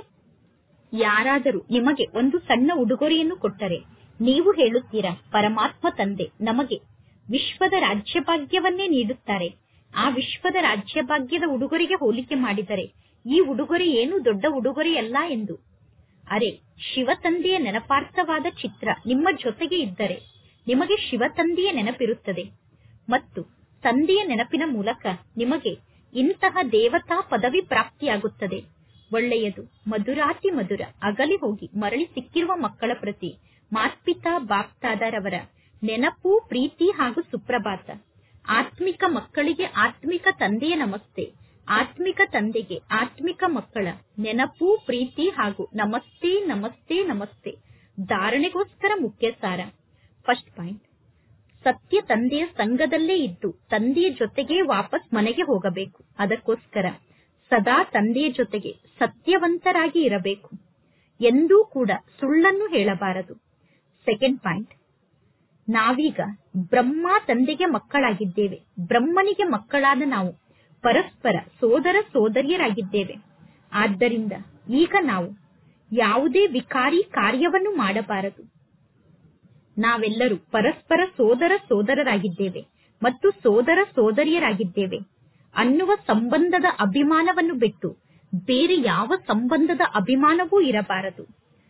A: ಯಾರಾದರೂ ನಿಮಗೆ ಒಂದು ಸಣ್ಣ ಉಡುಗೊರೆಯನ್ನು ಕೊಟ್ಟರೆ ನೀವು ಹೇಳುತ್ತೀರಾ ಪರಮಾತ್ಮ ತಂದೆ ನಮಗೆ ವಿಶ್ವದ ರಾಜ್ಯಭಾಗ್ಯವನ್ನೇ ನೀಡುತ್ತಾರೆ ಆ ವಿಶ್ವದ ರಾಜ್ಯಭಾಗ್ಯದ ಉಡುಗೊರೆಗೆ ಹೋಲಿಕೆ ಮಾಡಿದರೆ ಈ ಉಡುಗೊರೆ ಏನು ದೊಡ್ಡ ಉಡುಗೊರೆಯಲ್ಲ ಎಂದು ಅರೆ ಶಿವತಂದೆಯ ನೆನಪಾರ್ಥವಾದ ಚಿತ್ರ ನಿಮ್ಮ ಜೊತೆಗೆ ಇದ್ದರೆ ನಿಮಗೆ ಶಿವತಂದೆಯ ನೆನಪಿರುತ್ತದೆ ಮತ್ತು ತಂದೆಯ ನೆನಪಿನ ಮೂಲಕ ನಿಮಗೆ ಇಂತಹ ದೇವತಾ ಪದವಿ ಪ್ರಾಪ್ತಿಯಾಗುತ್ತದೆ ಒಳ್ಳೆಯದು ಮಧುರಾತಿ ಮಧುರ ಅಗಲಿ ಹೋಗಿ ಮರಳಿ ಸಿಕ್ಕಿರುವ ಮಕ್ಕಳ ಪ್ರತಿ ಮಾತ್ಪಿತಾ ಬಾಪ್ತಾದರವರ ನೆನಪು ಪ್ರೀತಿ ಹಾಗೂ ಸುಪ್ರಭಾತ ಆತ್ಮಿಕ ಮಕ್ಕಳಿಗೆ ಆತ್ಮಿಕ ತಂದೆಯ ನಮಸ್ತೆ ಆತ್ಮಿಕ ತಂದೆಗೆ ಆತ್ಮಿಕ ಮಕ್ಕಳ ನೆನಪು ಪ್ರೀತಿ ಹಾಗೂ ನಮಸ್ತೆ ನಮಸ್ತೆ ನಮಸ್ತೆ ಧಾರಣೆಗೋಸ್ಕರ ಮುಖ್ಯ ಸಾರ ಫಸ್ಟ್ ಪಾಯಿಂಟ್ ಸತ್ಯ ತಂದೆಯ ಸಂಘದಲ್ಲೇ ಇದ್ದು ತಂದೆಯ ಜೊತೆಗೆ ವಾಪಸ್ ಮನೆಗೆ ಹೋಗಬೇಕು ಅದಕ್ಕೋಸ್ಕರ ಸದಾ ತಂದೆಯ ಜೊತೆಗೆ ಸತ್ಯವಂತರಾಗಿ ಇರಬೇಕು ಎಂದೂ ಕೂಡ ಸುಳ್ಳನ್ನು ಹೇಳಬಾರದು ಸೆಕೆಂಡ್ ಪಾಯಿಂಟ್ ನಾವೀಗ ಬ್ರಹ್ಮ ತಂದೆಗೆ ಮಕ್ಕಳಾಗಿದ್ದೇವೆ ಬ್ರಹ್ಮನಿಗೆ ಮಕ್ಕಳಾದ ನಾವು ಪರಸ್ಪರ ಸೋದರ ಸೋದರಿಯರಾಗಿದ್ದೇವೆ ಆದ್ದರಿಂದ ಈಗ ನಾವು ಯಾವುದೇ ವಿಕಾರಿ ಕಾರ್ಯವನ್ನು ಮಾಡಬಾರದು ನಾವೆಲ್ಲರೂ ಪರಸ್ಪರ ಸೋದರ ಸೋದರರಾಗಿದ್ದೇವೆ ಮತ್ತು ಸೋದರ ಸೋದರಿಯರಾಗಿದ್ದೇವೆ ಅನ್ನುವ ಸಂಬಂಧದ ಅಭಿಮಾನವನ್ನು ಬಿಟ್ಟು ಬೇರೆ ಯಾವ ಸಂಬಂಧದ ಅಭಿಮಾನವೂ ಇರಬಾರದು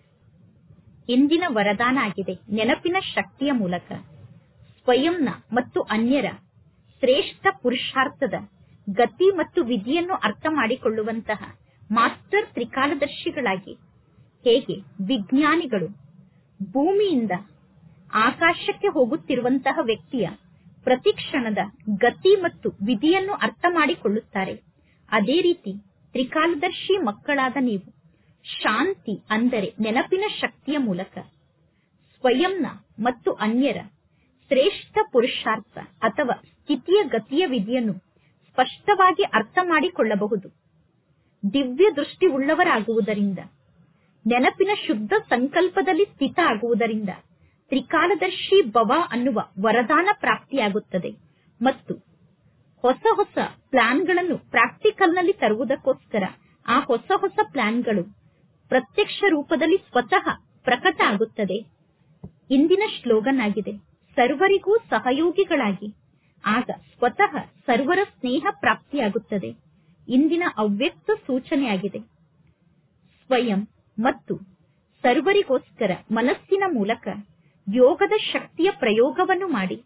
A: ಇಂದಿನ ವರದಾನ ಆಗಿದೆ ನೆನಪಿನ ಶಕ್ತಿಯ ಮೂಲಕ ಸ್ವಯಂನ ಮತ್ತು ಅನ್ಯರ ಶ್ರೇಷ್ಠ ಪುರುಷಾರ್ಥದ ಗತಿ ಮತ್ತು ವಿಧಿಯನ್ನು ಅರ್ಥ ಮಾಡಿಕೊಳ್ಳುವಂತಹ ಮಾಸ್ಟರ್ ತ್ರಿಕಾಲದರ್ಶಿಗಳಾಗಿ ಹೇಗೆ ವಿಜ್ಞಾನಿಗಳು ಭೂಮಿಯಿಂದ ಆಕಾಶಕ್ಕೆ ಹೋಗುತ್ತಿರುವಂತಹ ವ್ಯಕ್ತಿಯ ಪ್ರತಿಕ್ಷಣದ ಗತಿ ಮತ್ತು ವಿಧಿಯನ್ನು ಅರ್ಥ ಮಾಡಿಕೊಳ್ಳುತ್ತಾರೆ ಅದೇ ರೀತಿ ತ್ರಿಕಾಲದರ್ಶಿ ಮಕ್ಕಳಾದ ನೀವು ಶಾಂತಿ ಅಂದರೆ ನೆನಪಿನ ಶಕ್ತಿಯ ಮೂಲಕ ಸ್ವಯಂನ ಮತ್ತು ಅನ್ಯರ ಶ್ರೇಷ್ಠ ಪುರುಷಾರ್ಥ ಅಥವಾ ಸ್ಥಿತಿಯ ಗತಿಯ ವಿಧಿಯನ್ನು ಸ್ಪಷ್ಟವಾಗಿ ಅರ್ಥ ಮಾಡಿಕೊಳ್ಳಬಹುದು ದಿವ್ಯ ದೃಷ್ಟಿ ಉಳ್ಳವರಾಗುವುದರಿಂದ ನೆನಪಿನ ಶುದ್ಧ ಸಂಕಲ್ಪದಲ್ಲಿ ಸ್ಥಿತ ಆಗುವುದರಿಂದ ತ್ರಿಕಾಲದರ್ಶಿ ಭವ ಅನ್ನುವ ವರದಾನ ಪ್ರಾಪ್ತಿಯಾಗುತ್ತದೆ ಮತ್ತು ಹೊಸ ಹೊಸ ಪ್ಲಾನ್ಗಳನ್ನು ಪ್ರಾಕ್ಟಿಕಲ್ನಲ್ಲಿ ತರುವುದಕ್ಕೋಸ್ಕರ ಆ ಹೊಸ ಹೊಸ ಪ್ಲಾನ್ಗಳು ಪ್ರತ್ಯಕ್ಷ ರೂಪದಲ್ಲಿ ಸ್ವತಃ ಪ್ರಕಟ ಆಗುತ್ತದೆ ಇಂದಿನ ಶ್ಲೋಗನ್ ಆಗಿದೆ ಸರ್ವರಿಗೂ ಸಹಯೋಗಿಗಳಾಗಿ ಆಗ ಸ್ವತಃ ಸರ್ವರ ಸ್ನೇಹ ಪ್ರಾಪ್ತಿಯಾಗುತ್ತದೆ ಇಂದಿನ ಅವ್ಯಕ್ತ ಸೂಚನೆಯಾಗಿದೆ ಸ್ವಯಂ ಮತ್ತು ಸರ್ವರಿಗೋಸ್ಕರ ಮನಸ್ಸಿನ ಮೂಲಕ ಯೋಗದ ಶಕ್ತಿಯ ಪ್ರಯೋಗವನ್ನು ಮಾಡಿ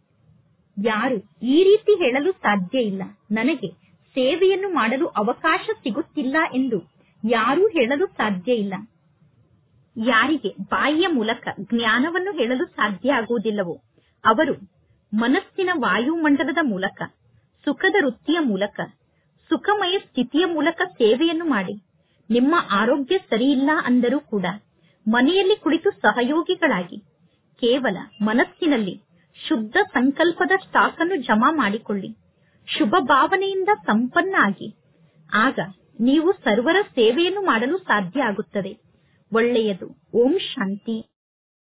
A: ಯಾರು ಈ ರೀತಿ ಹೇಳಲು ಸಾಧ್ಯ ಇಲ್ಲ ನನಗೆ ಸೇವೆಯನ್ನು ಮಾಡಲು ಅವಕಾಶ ಸಿಗುತ್ತಿಲ್ಲ ಎಂದು ಯಾರೂ ಹೇಳಲು ಸಾಧ್ಯ ಇಲ್ಲ ಯಾರಿಗೆ ಬಾಯಿಯ ಮೂಲಕ ಜ್ಞಾನವನ್ನು ಹೇಳಲು ಸಾಧ್ಯ ಆಗುವುದಿಲ್ಲವೋ ಅವರು ಮನಸ್ಸಿನ ವಾಯುಮಂಡಲದ ಮೂಲಕ ಸುಖದ ವೃತ್ತಿಯ ಮೂಲಕ ಸುಖಮಯ ಸ್ಥಿತಿಯ ಮೂಲಕ ಸೇವೆಯನ್ನು ಮಾಡಿ ನಿಮ್ಮ ಆರೋಗ್ಯ ಸರಿಯಿಲ್ಲ ಅಂದರೂ ಕೂಡ ಮನೆಯಲ್ಲಿ ಕುಳಿತು ಸಹಯೋಗಿಗಳಾಗಿ ಕೇವಲ ಮನಸ್ಸಿನಲ್ಲಿ ಶುದ್ಧ ಸಂಕಲ್ಪದ ಸ್ಟಾಕ್ ಅನ್ನು ಜಮಾ ಮಾಡಿಕೊಳ್ಳಿ ಶುಭ ಭಾವನೆಯಿಂದ ಸಂಪನ್ನ ಆಗಿ ಆಗ ನೀವು ಸರ್ವರ ಸೇವೆಯನ್ನು ಮಾಡಲು ಸಾಧ್ಯ ಆಗುತ್ತದೆ ಒಳ್ಳೆಯದು ಓಂ ಶಾಂತಿ